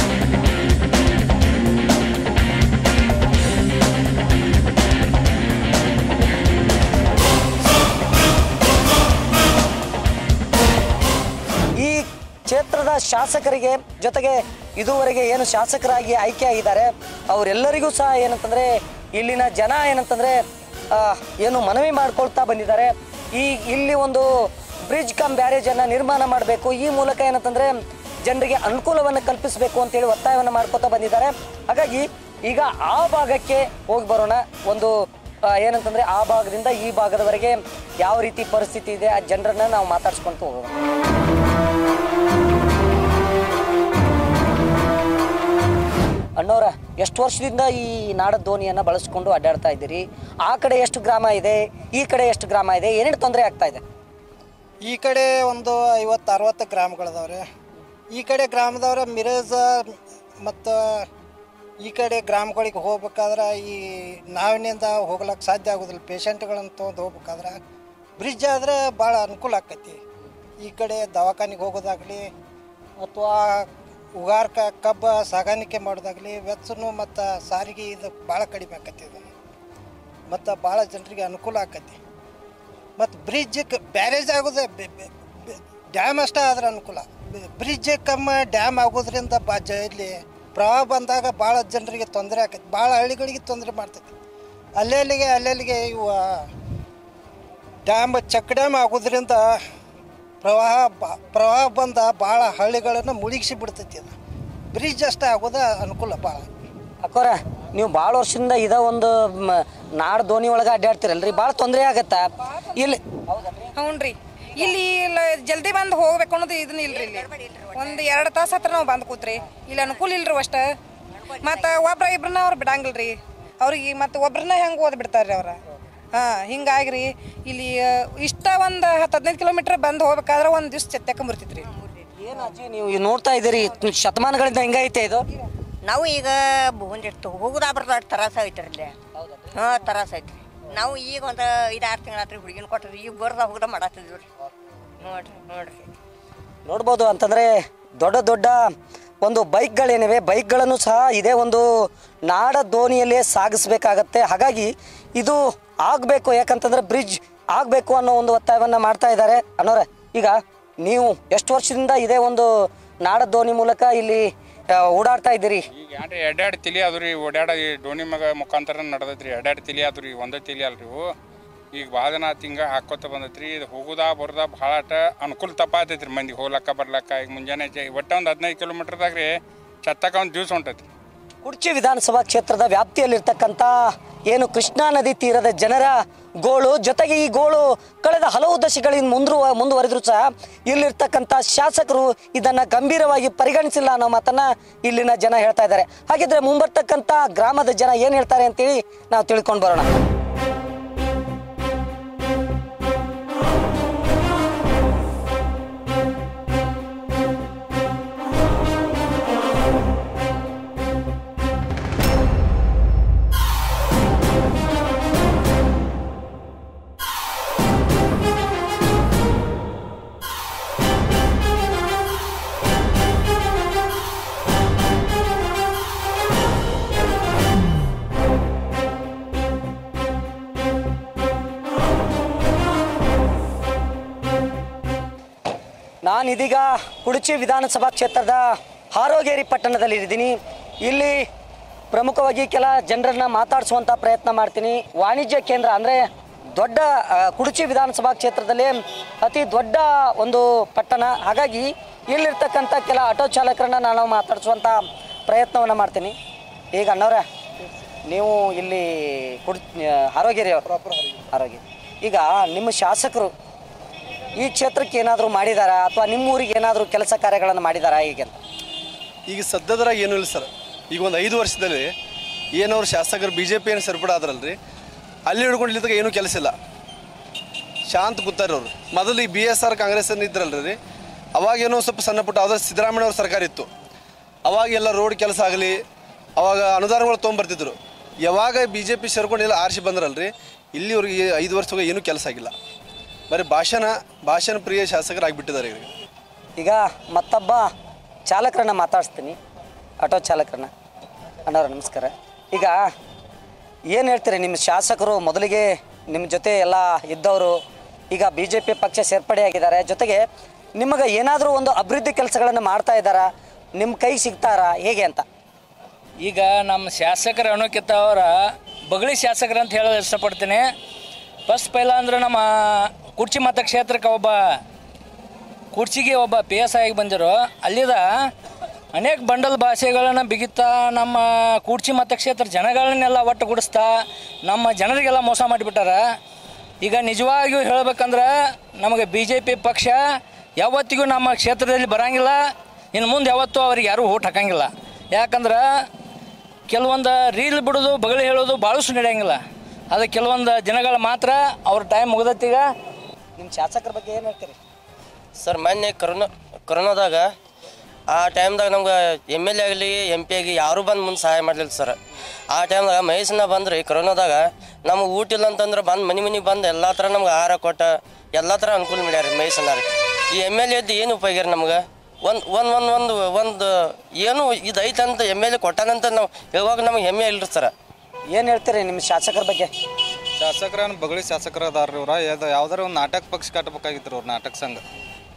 ಈ ಕ್ಷೇತ್ರದ ಶಾಸಕರಿಗೆ ಜೊತೆಗೆ ಇದುವರೆಗೆ ಏನು ಶಾಸಕರಾಗಿ ಆಯ್ಕೆ ಆಗಿದ್ದಾರೆ ಅವರೆಲ್ಲರಿಗೂ ಸಹ ಏನಂತಂದರೆ ಇಲ್ಲಿನ ಜನ ಏನಂತಂದರೆ ಆ, ಏನು ಮನವಿ ಮಾಡ್ಕೊಳ್ತಾ ಬಂದಿದ್ದಾರೆ ಈ ಇಲ್ಲಿ ಒಂದು ಬ್ರಿಡ್ಜ್ ಕಮ್ ಬ್ಯಾರೇಜನ್ನು ನಿರ್ಮಾಣ ಮಾಡಬೇಕು ಈ ಮೂಲಕ ಏನಂತಂದರೆ ಜನರಿಗೆ ಅನುಕೂಲವನ್ನು ಕಲ್ಪಿಸಬೇಕು ಅಂತೇಳಿ ಒತ್ತಾಯವನ್ನು ಮಾಡ್ಕೊತಾ ಬಂದಿದ್ದಾರೆ ಹಾಗಾಗಿ ಈಗ ಆ ಭಾಗಕ್ಕೆ ಹೋಗಿ ಬರೋಣ ಒಂದು ಆ, ಏನಂತಂದರೆ ಆ ಭಾಗದಿಂದ ಈ ಭಾಗದವರೆಗೆ ಯಾವ ರೀತಿ ಪರಿಸ್ಥಿತಿ ಇದೆ ಆ ಜನರನ್ನ ನಾವು ಮಾತಾಡ್ಸ್ಕೊಂತ ಹೋಗೋಣ ಅಣ್ಣವ್ರ ಎಷ್ಟು ವರ್ಷದಿಂದ ಈ ನಾಡದ ದೋಣಿಯನ್ನು ಬಳಸ್ಕೊಂಡು ಅಡ್ಡಾಡ್ತಾ ಇದ್ದೀರಿ ಆ ಕಡೆ ಎಷ್ಟು ಗ್ರಾಮ ಇದೆ ಈ ಕಡೆ ಎಷ್ಟು ಗ್ರಾಮ ಇದೆ ಏನೇನು ತೊಂದರೆ ಆಗ್ತಾ ಇದೆ ಈ ಕಡೆ ಒಂದು ಐವತ್ತು ಅರವತ್ತು ಗ್ರಾಮಗಳದವ್ರೆ ಈ ಕಡೆ ಗ್ರಾಮದವ್ರ ಮಿರಜ ಮತ್ತು ಈ ಕಡೆ ಗ್ರಾಮಗಳಿಗೆ ಹೋಗ್ಬೇಕಾದ್ರೆ ಈ ನಾವಿನಿಂದ ಹೋಗ್ಲಿಕ್ಕೆ ಸಾಧ್ಯ ಆಗೋದಿಲ್ಲ ಪೇಷಂಟ್ಗಳನ್ನು ತೊಗೊಂಡು ಹೋಗ್ಬೇಕಾದ್ರೆ ಬ್ರಿಡ್ಜ್ ಆದರೆ ಭಾಳ ಅನುಕೂಲ ಆಕೈತಿ ಈ ಕಡೆ ದವಾಖಾನಿಗೆ ಹೋಗೋದಾಗಲಿ ಅಥವಾ ಉಗಾರ್ಕ ಕಬ್ಬ ಸಾಗಾಣಿಕೆ ಮಾಡೋದಾಗಲಿ ವೆಚ್ಚನು ಮತ್ತು ಸಾರಿಗೆ ಇದು ಭಾಳ ಕಡಿಮೆ ಆಕೈತಿ ಇದು ಮತ್ತು ಭಾಳ ಜನರಿಗೆ ಅನುಕೂಲ ಆಕೈತಿ ಮತ್ತು ಬ್ರಿಡ್ಜ್ ಬ್ಯಾರೇಜ್ ಆಗೋದೇ ಡ್ಯಾಮ್ ಅಷ್ಟೇ ಆದ್ರೆ ಅನುಕೂಲ ಬ್ರಿಡ್ಜ್ ಕಮ್ಮ ಡ್ಯಾಮ್ ಆಗೋದ್ರಿಂದ ಬಾ ಜ ಇಲ್ಲಿ ಪ್ರವಾಹ ಬಂದಾಗ ಭಾಳ ಜನರಿಗೆ ತೊಂದರೆ ಆಕೈತಿ ಭಾಳ ಹಳ್ಳಿಗಳಿಗೆ ತೊಂದರೆ ಮಾಡ್ತೈತಿ ಅಲ್ಲಲ್ಲಿಗೆ ಅಲ್ಲಲ್ಲಿಗೆ ಇವು ಡ್ಯಾಮ್ ಚೆಕ್ ಡ್ಯಾಮ್ ಆಗೋದ್ರಿಂದ ಪ್ರವಾಹ ಬ- ಪ್ರವಾಹ ಬಂದ ಭಾಳ ಹಳ್ಳಿಗಳನ್ನು ಮುಳುಗಿಸಿ ಬಿಡ್ತೈತಿ ಅದು ಬ್ರಿಡ್ಜ್ ಅಷ್ಟೇ ಆಗೋದ ಅನುಕೂಲ ಭಾಳ ಅಕ್ಕೋರ ನೀವು ಭಾಳ ವರ್ಷದಿಂದ ಇದ ಒಂದು ಮ- ನಾಡ್ ದೋಣಿ ಒಳಗೆ ಅಡ್ಡಾಡ್ತಿರಲ್ರಿ ಭಾಳ ತೊಂದರೆ ಆಗತ್ತಾ ಇಲ್ಲಿ ಹ್ಞೂ ರೀ ಇಲ್ಲಿ ಇಲ್ಲ ಜಲ್ದಿ ಬಂದು ಹೋಗ್ಬೇಕು ಅನ್ನೋದು ಇದನ್ನ ಇಲ್ರಿ ಇಲ್ಲಿ ಒಂದು ಎರಡು ತಾಸು ಹತ್ರ ನಾವು ಬಂದು ಕೂತ್ರಿ ಇಲ್ಲಿ ಅನುಕೂಲ ಇಲ್ರಿ ಅಷ್ಟ ಮತ್ತು ಒಬ್ರ ಇಬ್ರನ್ನ ಅವ್ರು ಬಿಡಂಗಿಲ್ರಿ ಅವ್ರಿಗೆ ಮತ್ತು ಒಬ್ರನ್ನ ಹೆಂಗೆ ಓದ್ ಬಿಡ್ತಾರ್ರಿ ಅವ್ರ ಹಾಂ ಹಿಂಗಾಗ್ರಿ ಇಲ್ಲಿ ಆ, ಇಷ್ಟ ಒಂದು ಹತ್ತು ಹದಿನೈದು ಕಿಲೋಮೀಟ್ರ್ ಬಂದು ಹೋಗ್ಬೇಕಾದ್ರೆ ಒಂದು ದಿವ್ಸ ಚೆತ್ತಕೊಂಬರ್ತಿತ್ರಿ ನೀವು ಇದ್ ನೋಡ್ತಾ ಇದ್ದೀರಿ ಶತಮಾನಗಳಿಂದ ಹೆಂಗೈತೆ ಇದು ನಾವು ಈಗ ಒಂದಿಟ್ಟು ಹೋಗುದಾ ಬರ್ದ ತರಾಸ ಐತ್ರಿ ಇಲ್ಲಿ ಹಾಂ ತರಾಸ ಐತ್ರಿ ನಾವು ಈಗ ಒಂದು ಐದು ಆರು ತಿಂಗಳಾತ್ರಿ ಹುಡುಗಿನ ಕೊಟ್ರಿ ಈಗ ಬರ್ದ ಹೋಗುದ ಮಾಡತ್ತಿದ್ವಿ ರೀ ನೋಡ್ರಿ ನೋಡ್ರಿ ನೋಡ್ಬೋದು ಅಂತಂದ್ರೆ ದೊಡ್ಡ ದೊಡ್ಡ ಒಂದು ಬೈಕ್ಗಳೇನಿವೆ ಬೈಕ್ಗಳನ್ನು ಸಹ ಇದೇ ಒಂದು ನಾಡ ದೋಣಿಯಲ್ಲೇ ಸಾಗಿಸ್ಬೇಕಾಗತ್ತೆ ಹಾಗಾಗಿ ಇದು ಆಗಬೇಕು ಯಾಕಂತಂದ್ರೆ ಬ್ರಿಡ್ಜ್ ಆಗಬೇಕು ಅನ್ನೋ ಒಂದು ಒತ್ತಾಯವನ್ನು ಮಾಡ್ತಾ ಇದ್ದಾರೆ ಅನ್ನೋರೆ ಈಗ ನೀವು ಎಷ್ಟು ವರ್ಷದಿಂದ ಇದೇ ಒಂದು ನಾಡ ದೋಣಿ ಮೂಲಕ ಇಲ್ಲಿ ಆ, ಓಡಾಡ್ತಾ ಇದ್ದೀರಿ ಈಗ ಏನ್ರಿ ಎರಡೆರಡು ತಿಲಿ ಅದು ರೀ ಓಡಾಡ ಈ ಡೋಣಿ ಮಗ ಮುಖಾಂತರ ನಡ್ದೈತ್ರಿ ಎರಡೆರಡು ತಿಲಿ ಅದು ರೀ ಒಂದೇ ತಿಲಿ ಅಲ್ರಿ ಇವು ಈಗ ಭಾಳ ದಿನ ತಿಂಗ ಹಾಕೋತ ಬಂದೈತ್ರಿ ಇದು ಹೋಗುದಾ ಬರೋದಾ ಭಾಳ ಅಟ ಅನುಕೂಲ ತಪ್ಪಾತೈತ್ರಿ ಮಂದಿಗೆ ಹೋಗ್ಲಕ್ಕ ಬರ್ಲಕ್ಕ ಈಗ ಮುಂಜಾನೆ ಜ- ಒಟ್ಟ ಒಂದು ಹದಿನೈದು ಕಿಲೋಮೀಟ್ರ್ದಾಗ ರೀ ಚತ್ತಕ ಒಂದು ದಿವ್ಸ ಹೊಂಟೈತ್ರಿ ಕುಡ್ಚಿ ವಿಧಾನಸಭಾ ಕ್ಷೇತ್ರದ ವ್ಯಾಪ್ತಿಯಲ್ಲಿರ್ತಕ್ಕಂಥ ಏನು ಕೃಷ್ಣಾ ನದಿ ತೀರದ ಜನರ ಗೋಳು ಜೊತೆಗೆ ಈ ಗೋಳು ಕಳೆದ ಹಲವು ದಶಕಗಳಿಂದ ಮುಂದುವ ಮುಂದುವರೆದ್ರು ಸಹ ಇಲ್ಲಿರ್ತಕ್ಕಂಥ ಶಾಸಕರು ಇದನ್ನ ಗಂಭೀರವಾಗಿ ಪರಿಗಣಿಸಿಲ್ಲ ಅನ್ನೋ ಮಾತನ್ನ ಇಲ್ಲಿನ ಜನ ಹೇಳ್ತಾ ಇದ್ದಾರೆ ಹಾಗಿದ್ರೆ ಮುಂಬರ್ತಕ್ಕಂಥ ಗ್ರಾಮದ ಜನ ಏನು ಹೇಳ್ತಾರೆ ಅಂತೇಳಿ ನಾವು ತಿಳ್ಕೊಂಡು ಬರೋಣ ನಾನು ಇದೀಗ ಕುಡುಚಿ ವಿಧಾನಸಭಾ ಕ್ಷೇತ್ರದ ಹಾರೋಗೇರಿ ಪಟ್ಟಣದಲ್ಲಿ ಇದ್ದೀನಿ ಇಲ್ಲಿ ಪ್ರಮುಖವಾಗಿ ಕೆಲ ಜನರನ್ನ ಮಾತಾಡಿಸುವಂಥ ಪ್ರಯತ್ನ ಮಾಡ್ತೀನಿ ವಾಣಿಜ್ಯ ಕೇಂದ್ರ ಅಂದರೆ ದೊಡ್ಡ ಆ, ಕುಡುಚಿ ವಿಧಾನಸಭಾ ಕ್ಷೇತ್ರದಲ್ಲಿ ಅತಿ ದೊಡ್ಡ ಒಂದು ಪಟ್ಟಣ ಹಾಗಾಗಿ ಇಲ್ಲಿರ್ತಕ್ಕಂಥ ಕೆಲ ಆಟೋ ಚಾಲಕರನ್ನ ನಾನು ಮಾತಾಡಿಸುವಂಥ ಪ್ರಯತ್ನವನ್ನು ಮಾಡ್ತೀನಿ ಈಗ ಅಣ್ಣವ್ರೆ ನೀವು ಇಲ್ಲಿ ಕುಡ್ ಆರೋಗ್ಯರಿ ಅವರು ಆರೋಗ್ಯ ಈಗ ನಿಮ್ಮ ಶಾಸಕರು ಈ ಕ್ಷೇತ್ರಕ್ಕೆ ಏನಾದರೂ ಮಾಡಿದಾರಾ ಅಥವಾ ನಿಮ್ಮ ಊರಿಗೆ ಏನಾದರೂ ಕೆಲಸ ಕಾರ್ಯಗಳನ್ನು ಮಾಡಿದಾರಾ ಹೀಗೆ ಅಂತ ಈಗ ಸದ್ಯದ್ರಾಗ ಏನೂ ಇಲ್ಲ ಸರ್ ಈಗ ಒಂದು ಐದು ವರ್ಷದಲ್ಲಿ ಏನವ್ರು ಶಾಸಕರು ಬಿ ಜೆ ಪಿ ಏನು ಸರಿಪಡ ಆದ್ರಲ್ರಿ ಅಲ್ಲಿ ಹಿಡ್ಕೊಂಡು ಇಲ್ಲಿದಾಗ ಏನೂ ಕೆಲಸ ಇಲ್ಲ ಶಾಂತ ಕೂತಾರ ಅವ್ರು ಮೊದಲು ಈ ಬಿ ಎಸ್ ಆರ್ ಕಾಂಗ್ರೆಸ್ ಇದ್ರಲ್ರಿ ರೀ ಅವಾಗೇನೋ ಸ್ವಲ್ಪ ಸಣ್ಣ ಪುಟ್ಟ ಅದ್ರ ಸಿದ್ದರಾಮಯ್ಯ ಅವ್ರ ಸರ್ಕಾರ ಇತ್ತು ಅವಾಗ ಎಲ್ಲ ರೋಡ್ ಕೆಲಸ ಆಗಲಿ ಅವಾಗ ಅನುದಾನಗಳು ತೊಗೊಂಬರ್ತಿದ್ರು ಯಾವಾಗ ಬಿ ಜೆ ಪಿ ಸೇರ್ಕೊಂಡು ಎಲ್ಲ ಆರಿಸಿ ಬಂದ್ರಲ್ರಿ ಇಲ್ಲಿವರೆಗೆ ಐದು ವರ್ಷವಾಗ ಏನೂ ಕೆಲಸ ಆಗಿಲ್ಲ ಬರೀ ಭಾಷಣ ಭಾಷಣ ಪ್ರಿಯ ಶಾಸಕರಾಗಿಬಿಟ್ಟಿದ್ದಾರೆ ಈಗ ಈಗ ಮತ್ತೊಬ್ಬ ಚಾಲಕರನ್ನ ಮಾತಾಡಿಸ್ತೀನಿ ಆಟೋ ಚಾಲಕರನ್ನ ಅಣ್ಣವ್ರ ನಮಸ್ಕಾರ ಈಗ ಏನು ಹೇಳ್ತೀರಿ ನಿಮ್ಮ ಶಾಸಕರು ಮೊದಲಿಗೆ ನಿಮ್ಮ ಜೊತೆ ಎಲ್ಲ ಇದ್ದವರು ಈಗ ಬಿ ಜೆ ಪಿ ಪಕ್ಷ ಸೇರ್ಪಡೆಯಾಗಿದ್ದಾರೆ ಜೊತೆಗೆ ನಿಮಗೆ ಏನಾದರೂ ಒಂದು ಅಭಿವೃದ್ಧಿ ಕೆಲಸಗಳನ್ನು ಮಾಡ್ತಾ ಇದ್ದಾರಾ ನಿಮ್ಮ ಕೈ ಸಿಗ್ತಾರಾ ಹೇಗೆ ಅಂತ ಈಗ ನಮ್ಮ ಶಾಸಕರು ಅನ್ನೋಕ್ಕಿಂತ ಅವರ ಬಗಳಿ ಶಾಸಕರು ಅಂತ ಹೇಳೋದು ಇಷ್ಟಪಡ್ತೀನಿ ಫಸ್ಟ್ ಪೈಲ ಅಂದ್ರೆ ನಮ್ಮ ಕುರ್ಚಿ ಮತಕ್ಷೇತ್ರಕ್ಕೆ ಒಬ್ಬ ಕುರ್ಚಿಗೆ ಒಬ್ಬ ಪಿ ಎಸ್ ಆಗಿ ಬಂದಿರೋ ಅಲ್ಲಿದ ಅನೇಕ ಬಂಡಲ್ ಭಾಷೆಗಳನ್ನು ಬಿಗಿತಾ ನಮ್ಮ ಕುರ್ಚಿ ಮತಕ್ಷೇತ್ರ ಜನಗಳನ್ನೆಲ್ಲ ಒಟ್ಟುಗೂಡಿಸ್ತಾ ನಮ್ಮ ಜನರಿಗೆಲ್ಲ ಮೋಸ ಮಾಡಿಬಿಟ್ಟಾರ ಈಗ ನಿಜವಾಗಿಯೂ ಹೇಳ್ಬೇಕಂದ್ರೆ ನಮಗೆ ಬಿ ಜೆ ಪಿ ಪಕ್ಷ ಯಾವತ್ತಿಗೂ ನಮ್ಮ ಕ್ಷೇತ್ರದಲ್ಲಿ ಬರಂಗಿಲ್ಲ ಇನ್ನು ಮುಂದೆ ಯಾವತ್ತೂ ಅವ್ರಿಗೆ ಯಾರೂ ಓಟ್ ಹಾಕಂಗಿಲ್ಲ ಯಾಕಂದ್ರೆ ಕೆಲವೊಂದು ರೀಲ್ ಬಿಡೋದು ಬಗಳಿ ಹೇಳೋದು ಭಾಳಷ್ಟು ನಡೆಯಂಗಿಲ್ಲ ಅದು ಕೆಲವೊಂದು ದಿನಗಳ ಮಾತ್ರ ಅವ್ರ ಟೈಮ್ ಮುಗ್ದತ್ತೀಗ ನಿಮ್ಮ ಶಾಸಕರ ಬಗ್ಗೆ ಏನು ಹೇಳ್ತೀರಿ ಸರ್ ಮೊನ್ನೆ ಕೊರೋನಾ ಕೊರೋನಾದಾಗ ಆ ಟೈಮ್ದಾಗ ನಮ್ಗೆ ಎಮ್ ಎಲ್ ಎ ಆಗಲಿ ಎಮ್ ಪಿ ಆಗಿ ಯಾರೂ ಬಂದು ಮುಂದೆ ಸಹಾಯ ಮಾಡಲಿಲ್ಲ ಸರ್ ಆ ಟೈಮ್ದಾಗ ಮಹೇಶನ ಬಂದ್ರಿ ಕೊರೋನಾದಾಗ ನಮ್ಗೆ ಊಟ ಇಲ್ಲ ಅಂತಂದ್ರೆ ಬಂದು ಮನೆ ಮನೆಗೆ ಬಂದು ಎಲ್ಲ ಥರ ನಮ್ಗೆ ಆಹಾರ ಕೊಟ್ಟ ಎಲ್ಲ ಥರ ಅನುಕೂಲ ಮಾಡ್ಯಾರ ಮಹೇಶನ ರೀ ಈ ಎಮ್ ಎಲ್ ಎದ್ದು ಏನು ಉಪಯೋಗ ರೀ ನಮ್ಗೆ ಒಂದು ಒಂದು ಒಂದು ಒಂದು ಒಂದು ಏನು ಇದು ಐತೆ ಅಂತ ಎಮ್ ಎಲ್ ಎ ಕೊಟ್ಟಾನಂತ ನಾವು ಯಾವಾಗ ನಮಗೆ ಹೆಮ್ಮೆ ಇಲ್ರಿ ಸರ್ ಏನು ಹೇಳ್ತೀರಿ ನಿಮ್ಮ ಶಾಸಕರ ಬಗ್ಗೆ ಶಾಸಕರನ್ನ ಬಗಳಿ ಶಾಸಕರ ಅದಾರ ಇವ್ರ ಯಾವ್ದಾರ ಒಂದು ನಾಟಕ ಪಕ್ಷ ಕಟ್ಟಬೇಕಾಗಿತ್ತು ಅವ್ರು ನಾಟಕ ಸಂಘ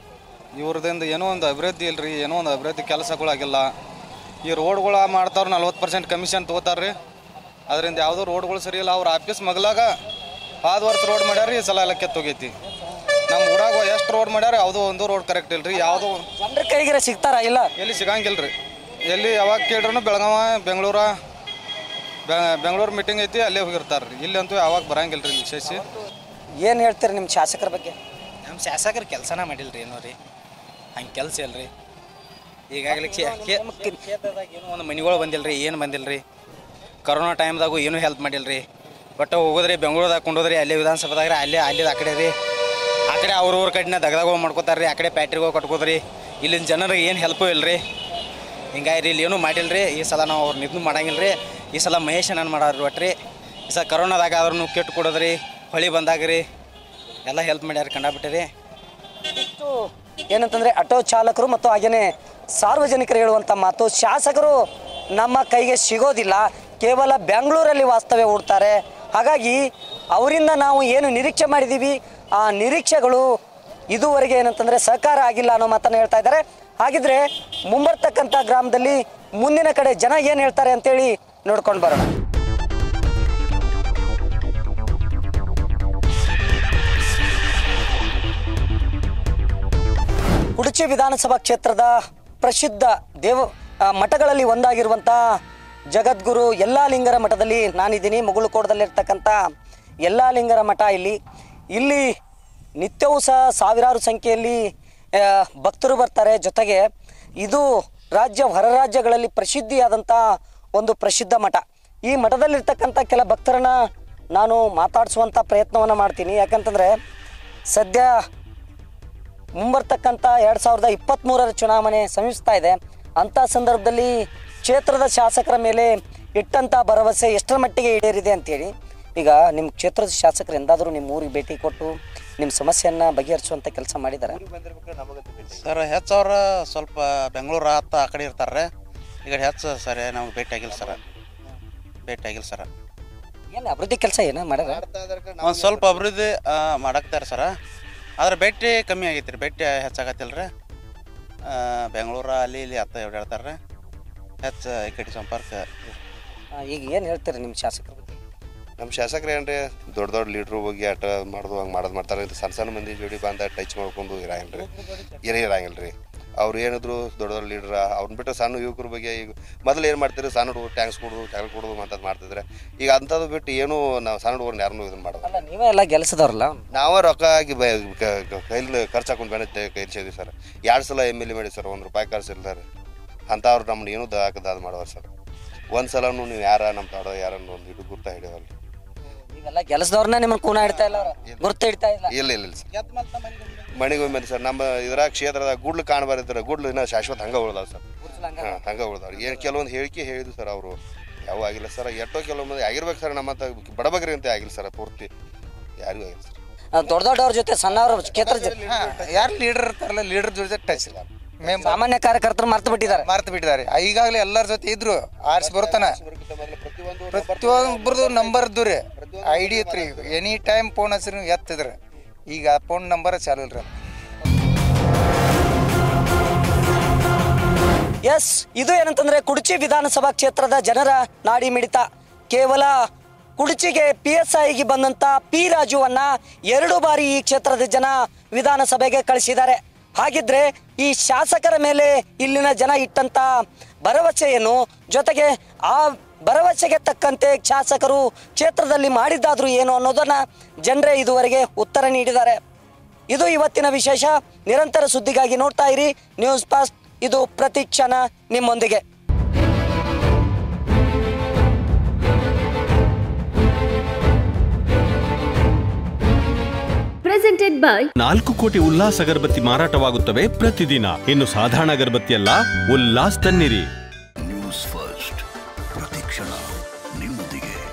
ಇವ್ರದಿಂದ ಏನೋ ಒಂದು ಅಭಿವೃದ್ಧಿ ಇಲ್ರಿ ಏನೋ ಒಂದು ಅಭಿವೃದ್ಧಿ ಕೆಲಸಗಳಾಗಿಲ್ಲ ಈ ರೋಡ್ಗಳ ಮಾಡ್ತಾವ್ರು ನಲ್ವತ್ತು ಪರ್ಸೆಂಟ್ ಕಮಿಷನ್ ತೊಗೋತಾರೆ ರೀ ಅದರಿಂದ ಯಾವುದೋ ರೋಡ್ಗಳು ಸರಿ ಇಲ್ಲ ಅವ್ರ ಆಫೀಸ್ ಮಗಲಾಗ ಆದ ವರ್ಷ ರೋಡ್ ಮಾಡ್ಯಾರ ಈ ಸಲ ಎಲ್ಲ ಕೆತ್ತೋಗೈತಿ ನಮ್ಮ ಊರಾಗ ಎಷ್ಟು ರೋಡ್ ಮಾಡ್ಯಾರ ಯಾವುದೋ ಒಂದು ರೋಡ್ ಕರೆಕ್ಟ್ ಇಲ್ರಿ ಯಾವುದೋ ಜನರ ಕೈಗೆ ಸಿಗ್ತಾರ ಇಲ್ಲ ಎಲ್ಲಿ ಸಿಗಂಗಿಲ್ಲ ರೀ ಎಲ್ಲಿ ಯಾವಾಗ ಕೇಳ್ರೂ ಬೆಳಗಾವ ಬೆಂಗಳೂರ ಬೆಂಗಳೂರು ಮೀಟಿಂಗ್ ಐತಿ ಅಲ್ಲೇ ಹೋಗಿರ್ತಾರೆ ರೀ ಇಲ್ಲಂತೂ ಯಾವಾಗ ಬರಂಗಿಲ್ಲ ರೀ ವಿಶೇಷ ಏನು ಹೇಳ್ತೀರಿ ನಿಮ್ಮ ಶಾಸಕರ ಬಗ್ಗೆ ನಮ್ಮ ಶಾಸಕರು ಕೆಲಸನ ಮಾಡಿಲ್ಲ ರೀ ಏನೋ ರೀ ಹಂಗೆ ಕೆಲಸ ಇಲ್ಲ ರೀ ಈಗಾಗಲೇ ಕ್ಷೇತ್ರದಾಗ ಏನೋ ಒಂದು ಮನಿಗಳು ಬಂದಿಲ್ಲ ರೀ ಏನು ಬಂದಿಲ್ಲ ರೀ ಕರೋನಾ ಟೈಮ್ದಾಗೂ ಏನೂ ಹೆಲ್ಪ್ ಮಾಡಿಲ್ಲ ರೀ ಒಟ್ಟು ಹೋಗೋದ್ರಿ ಬೆಂಗಳೂರದಾಗ ಕೊಂಡೋದ್ರಿ ಅಲ್ಲೇ ವಿಧಾನಸಭಾದಾಗ ಅಲ್ಲೇ ಅಲ್ಲೇ ಆ ಕಡೆ ರೀ ಆ ಕಡೆ ಅವ್ರ ಊರ ಕಡೆನ ದಗದಾಗ ಹೋಗಿ ಮಾಡ್ಕೋತಾರೆ ರೀ ಆ ಕಡೆ ಪ್ಯಾಟ್ರಿಗೆ ಹೋಗಿ ಕಟ್ಕೋದ್ರಿ ಇಲ್ಲಿನ ಜನರಿಗೆ ಏನು ಹೆಲ್ಪು ಇಲ್ಲ ರೀ ಹಿಂಗಾಗಿ ರೀ ಇಲ್ಲಿ ಏನೂ ಮಾಡಿಲ್ಲ ರೀ ಈ ಸಲ ನಾವು ಅವ್ರು ನಿದ್ನು ಮಾಡಂಗಿಲ್ಲ ರೀ ಈ ಸಲ ಮಹೇಶ್ ನಾನು ಮಾಡಾರ್ರಿ ಒಟ್ಟು ರೀ ಈ ಸಲ ಕರೋನಾದಾಗ ಆದ್ರೂ ಕೆಟ್ಟು ಕೊಡೋದ್ರಿ ಹೊಳಿ ಬಂದಾಗ ರೀ ಎಲ್ಲ ಹೆಲ್ಪ್ ಮಾಡ್ಯಾರ ಕಂಡಾಬಿಟ್ಟೆ ರೀ ಏನಂತಂದ್ರೆ ಆಟೋ ಚಾಲಕರು ಮತ್ತು ಹಾಗೇನೆ ಸಾರ್ವಜನಿಕರು ಹೇಳುವಂಥ ಮಾತು ಶಾಸಕರು ನಮ್ಮ ಕೈಗೆ ಸಿಗೋದಿಲ್ಲ ಕೇವಲ ಬೆಂಗಳೂರಲ್ಲಿ ವಾಸ್ತವ್ಯ ಹೂಡ್ತಾರೆ ಹಾಗಾಗಿ ಅವರಿಂದ ನಾವು ಏನು ನಿರೀಕ್ಷೆ ಮಾಡಿದ್ದೀವಿ ಆ ನಿರೀಕ್ಷೆಗಳು ಇದುವರೆಗೆ ಏನಂತಂದ್ರೆ ಸಹಕಾರ ಆಗಿಲ್ಲ ಅನ್ನೋ ಮಾತನ್ನು ಹೇಳ್ತಾ ಇದ್ದಾರೆ ಹಾಗಿದ್ರೆ ಮುಂಬರ್ತಕ್ಕಂಥ ಗ್ರಾಮದಲ್ಲಿ ಮುಂದಿನ ಕಡೆ ಜನ ಏನು ಹೇಳ್ತಾರೆ ಅಂತೇಳಿ ನೋಡ್ಕೊಂಡು ಬರೋಣ ಕುಡಚಿ ವಿಧಾನಸಭಾ ಕ್ಷೇತ್ರದ ಪ್ರಸಿದ್ಧ ದೇವ ಆ, ಮಠಗಳಲ್ಲಿ ಒಂದಾಗಿರುವಂಥ ಜಗದ್ಗುರು ಯಲ್ಲಾಲಿಂಗರ ಮಠದಲ್ಲಿ ನಾನಿದ್ದೀನಿ ಮುಗುಳುಕೋಟದಲ್ಲಿರ್ತಕ್ಕಂಥ ಯಲ್ಲಾಲಿಂಗರ ಮಠ ಇಲ್ಲಿ ಇಲ್ಲಿ ನಿತ್ಯವೂ ಸಹ ಸಾವಿರಾರು ಸಂಖ್ಯೆಯಲ್ಲಿ ಆ, ಭಕ್ತರು ಬರ್ತಾರೆ ಜೊತೆಗೆ ಇದು ರಾಜ್ಯ ಹೊರ ರಾಜ್ಯಗಳಲ್ಲಿ ಪ್ರಸಿದ್ಧಿಯಾದಂಥ ಒಂದು ಪ್ರಸಿದ್ಧ ಮಠ ಈ ಮಠದಲ್ಲಿರ್ತಕ್ಕಂಥ ಕೆಲ ಭಕ್ತರನ್ನ ನಾನು ಮಾತಾಡಿಸುವಂಥ ಪ್ರಯತ್ನವನ್ನು ಮಾಡ್ತೀನಿ ಯಾಕಂತಂದರೆ ಸದ್ಯ ಮುಂಬರ್ತಕ್ಕಂಥ ಎರಡು ಸಾವಿರದ ಇಪ್ಪತ್ತ್ಮೂರರ ಚುನಾವಣೆ ಸಮೀಪಿಸ್ತಾ ಇದೆ ಅಂಥ ಸಂದರ್ಭದಲ್ಲಿ ಕ್ಷೇತ್ರದ ಶಾಸಕರ ಮೇಲೆ ಇಟ್ಟಂಥ ಭರವಸೆ ಎಷ್ಟರ ಮಟ್ಟಿಗೆ ಈಡೇರಿದೆ ಅಂತೇಳಿ ಈಗ ನಿಮ್ಮ ಕ್ಷೇತ್ರದ ಶಾಸಕರು ಎಂದಾದರೂ ನಿಮ್ಮ ಊರಿಗೆ ಭೇಟಿ ಕೊಟ್ಟು ನಿಮ್ಮ ಸಮಸ್ಯೆಯನ್ನು ಬಗೆಹರಿಸುವಂಥ ಕೆಲಸ ಮಾಡಿದ್ದಾರೆ ಸರ್ ಹೆಚ್ಚು ಅವ್ರ ಸ್ವಲ್ಪ ಬೆಂಗಳೂರು ಆತ ಆ ಕಡೆ ಇರ್ತಾರೆ ಈಗ ಹೆಚ್ಚು ಸರ್ ನಮ್ಗೆ ಭೇಟಿ ಆಗಿಲ್ಲ ಸರ್ ಭೇಟಿ ಆಗಿಲ್ಲ ಸರ್ ಏನು ಅಭಿವೃದ್ಧಿ ಕೆಲಸ ಏನೋ ಮಾಡ್ಯಾರ ಒಂದು ಸ್ವಲ್ಪ ಅಭಿವೃದ್ಧಿ ಮಾಡಾಕ್ತಾರೆ ಸರ ಆದ್ರೆ ಭೇಟಿ ಕಮ್ಮಿ ಆಗೈತೆ ರೀ ಭೇಟಿ ಹೆಚ್ಚಾಗತ್ತಿಲ್ಲ ರೀ ಬೆಂಗಳೂರು ಅಲ್ಲಿ ಇಲ್ಲಿ ಹತ್ತ ಓಡಾಡ್ತಾರೆ ರೀ ಹೆಚ್ಚು ಈ ಕಡೆ ಸಂಪರ್ಕ ಈಗ ಏನು ಹೇಳ್ತೀರಿ ನಿಮ್ಮ ಶಾಸಕರ ಬಗ್ಗೆ ನಮ್ಮ ಶಾಸಕರು ಏನ್ರಿ ದೊಡ್ಡ ದೊಡ್ಡ ಲೀಡ್ರು ಹೋಗಿ ಆಟ ಮಾಡೋದು ಹಂಗೆ ಮಾಡೋದು ಮಾಡ್ತಾರೆ ಇದು ಸಣ್ಣ ಸಣ್ಣ ಮಂದಿ ಜೋಡಿ ಬಂದ ಟಚ್ ಮಾಡ್ಕೊಂಡು ಇರಂಗಿಲ್ಲ ರೀ ಏನೇ ಇರಂಗಿಲ್ಲ ರೀ ಅವ್ರು ಏನಿದ್ರು ದೊಡ್ಡ ದೊಡ್ಡ ಲೀಡ್ರ ಅವ್ರನ್ನ ಬಿಟ್ಟು ಸಣ್ಣ ಯುವಕರ ಬಗ್ಗೆ ಈಗ ಮೊದಲು ಏನು ಮಾಡ್ತೀರಿ ಸಣ್ಣ ಹುಡುಗರು ಟ್ಯಾಂಕ್ಸ್ ಕೊಡೋದು ಚಾಕಲ್ ಕೊಡೋದು ಅಂತದ್ದು ಮಾಡ್ತಿದ್ರೆ ಈಗ ಅಂಥದ್ದು ಬಿಟ್ಟು ಏನು ನಾವು ಸಣ್ಣ ಹುಡುಗರನ್ನ ಯಾರನ್ನೂ ಇದನ್ನ ಮಾಡೋದು ಅಲ್ಲ ನೀವೇ ಎಲ್ಲ ಗೆಲ್ಸದವ್ರಲ್ಲ ನಾವೇ ರೊಕ್ಕ ಹಾಕಿ ಬ ಕ- ಕ- ಕೈಲಿ ಖರ್ಚು ಹಾಕೊಂಡು ಬೆಳೆ ಕೈಲಿಸಿದ್ವಿ ಸರ್ ಎರಡು ಸಲ ಎಮ್ ಎಲ್ ಎ ಮಾಡಿ ಸರ್ ಒಂದು ರೂಪಾಯಿ ಖರ್ಚು ಇಲ್ಲ ರೀ ಅಂಥವ್ರು ನಮ್ಮನ್ನ ಏನೂ ದಾಕ ದಾದ ಮಾಡೋರು ಸರ್ ಒಂದು ಸಲನೂ ನೀವು ಯಾರ ನಮ್ಮ ತಾಡ ಯಾರನ್ನು ಒಂದು ಇದು ಗುರ್ತ ಹಿಡಿಯವಲ್ಲ ನೀವೆಲ್ಲ ಗೆಲ್ಸದವ್ರನ್ನ ನಿಮ್ಮನ್ನ ಕೂನ ಇಡ್ತಾ ಇಲ್ಲ ಅವ್ರು. ಗುರ್ತು ಇಡ್ತಾ ಇಲ್ಲ ಇಲ್ಲ ಇಲ್ಲ ಇಲ್ಲ ಸರ್ ಮನೆಗೆ ಹೋಗಿ ಸರ್ ನಮ್ಮ ಇದ್ರಾಗ ಕ್ಷೇತ್ರದ ಗುಡ್ಲು ಕಾಣಬಾರಿದ್ರೆ ಗುಡ್ಲು ಇನ್ನೂ ಶಾಶ್ವತ ಹಂಗೆ ಉಳ್ದಾವ ಸರ್ ಹಾಂ ಹಂಗೆ ಉಳ್ದಾವ ಏನು ಕೆಲವೊಂದು ಹೇಳಿಕೆ ಹೇಳಿದ್ರು ಸರ್ ಅವರು ಯಾವ ಆಗಿಲ್ಲ ಸರ್ ಎಷ್ಟೋ ಕೆಲವೊಂದು ಆಗಿರ್ಬೇಕು ಸರ್ ನಮ್ಮಂತ ಬಡಬಗ್ರಿ ಅಂತ ಆಗಿಲ್ಲ ಸರ್ ಪೂರ್ತಿ ಯಾರಿಗೂ ಆಗಿಲ್ಲ ಸರ್ ಆ, ದೊಡ್ಡ ದೊಡ್ಡವ್ರ ಜೊತೆ ಸಣ್ಣವ್ರ ಕ್ಷೇತ್ರ ಯಾರು ಲೀಡರ್ ಇರ್ತಾರಲ್ಲ ಲೀಡರ್ ಜೊತೆ ಟಚ್ ಇಲ್ಲ ಸಾಮಾನ್ಯ ಕಾರ್ಯಕರ್ತರು ಮರ್ತು ಬಿಟ್ಟಿದ್ದಾರೆ ಮರ್ತು ಬಿಟ್ಟಿದ್ದಾರೆ ಈಗಾಗಲೇ ಎಲ್ಲರ ಜೊತೆ ಇದ್ರು ಆರ್ಸಿ ಬರ್ತಾನ ಪ್ರತಿಯೊಬ್ಬರದು ನಂಬರ್ ಇದ್ದು ರೀ ಐ ಡಿ ಐತ್ರಿ ಎನಿ ಟೈಮ್ ಫೋನ್ ಹಚ್ಚಿರಿ ಎತ್ತಿದ್ರು ಈಗ ಫೋನ್ ನಂಬರ್ ಚಾಲು ಇಲ್ರಿ ಎಸ್ ಇದು ಏನಂತಂದ್ರೆ ಕುಡಚಿ ವಿಧಾನಸಭಾ ಕ್ಷೇತ್ರದ ಜನರ ನಾಡಿ ಮಿಡಿತ ಕೇವಲ ಕುಡಚಿಗೆ ಪಿ ಎಸ್ ಐಗೆ ಬಂದಂತ ಪಿ ರಾಜುವನ್ನ ಎರಡು ಬಾರಿ ಈ ಕ್ಷೇತ್ರದ ಜನ ವಿಧಾನಸಭೆಗೆ ಕಳಿಸಿದ್ದಾರೆ ಹಾಗಿದ್ರೆ ಈ ಶಾಸಕರ ಮೇಲೆ ಇಲ್ಲಿನ ಜನ ಇಟ್ಟಂತ ಭರವಸೆಯನ್ನು ಜೊತೆಗೆ ಆ ಭರವಸೆಗೆ ತಕ್ಕಂತೆ ಶಾಸಕರು ಕ್ಷೇತ್ರದಲ್ಲಿ ಮಾಡಿದ್ದಾದ್ರೂ ಏನು ಅನ್ನೋದನ್ನ ಜನರೇ ಇದುವರೆಗೆ ಉತ್ತರ ನೀಡಿದ್ದಾರೆ ಇದು ಇವತ್ತಿನ ವಿಶೇಷ ನಿರಂತರ ಸುದ್ದಿಗಾಗಿ ನೋಡ್ತಾ ಇರಿ ನ್ಯೂಸ್ ಪಾಸ್ಟ್ ಇದು ಪ್ರತಿ ಕ್ಷಣ ನಿಮ್ಮೊಂದಿಗೆ ಪ್ರೆಸೆಂಟೆಡ್ ಬೈ ನಾಲ್ಕು ಕೋಟಿ ಉಲ್ಲಾಸ್ ಅಗರಬತ್ತಿ ಮಾರಾಟವಾಗುತ್ತವೆ ಪ್ರತಿದಿನ ಇನ್ನು ಸಾಧಾರಣ ಅಗರಬತ್ತಿಯಲ್ಲ ಉಲ್ಲಾಸ್ ತನ್ನಿರಿ ನ್ಯೂಸ್ ಫಸ್ಟ್ ಪ್ರತಿಕ್ಷಣ ನಿಮ್ಮೊಂದಿಗೆ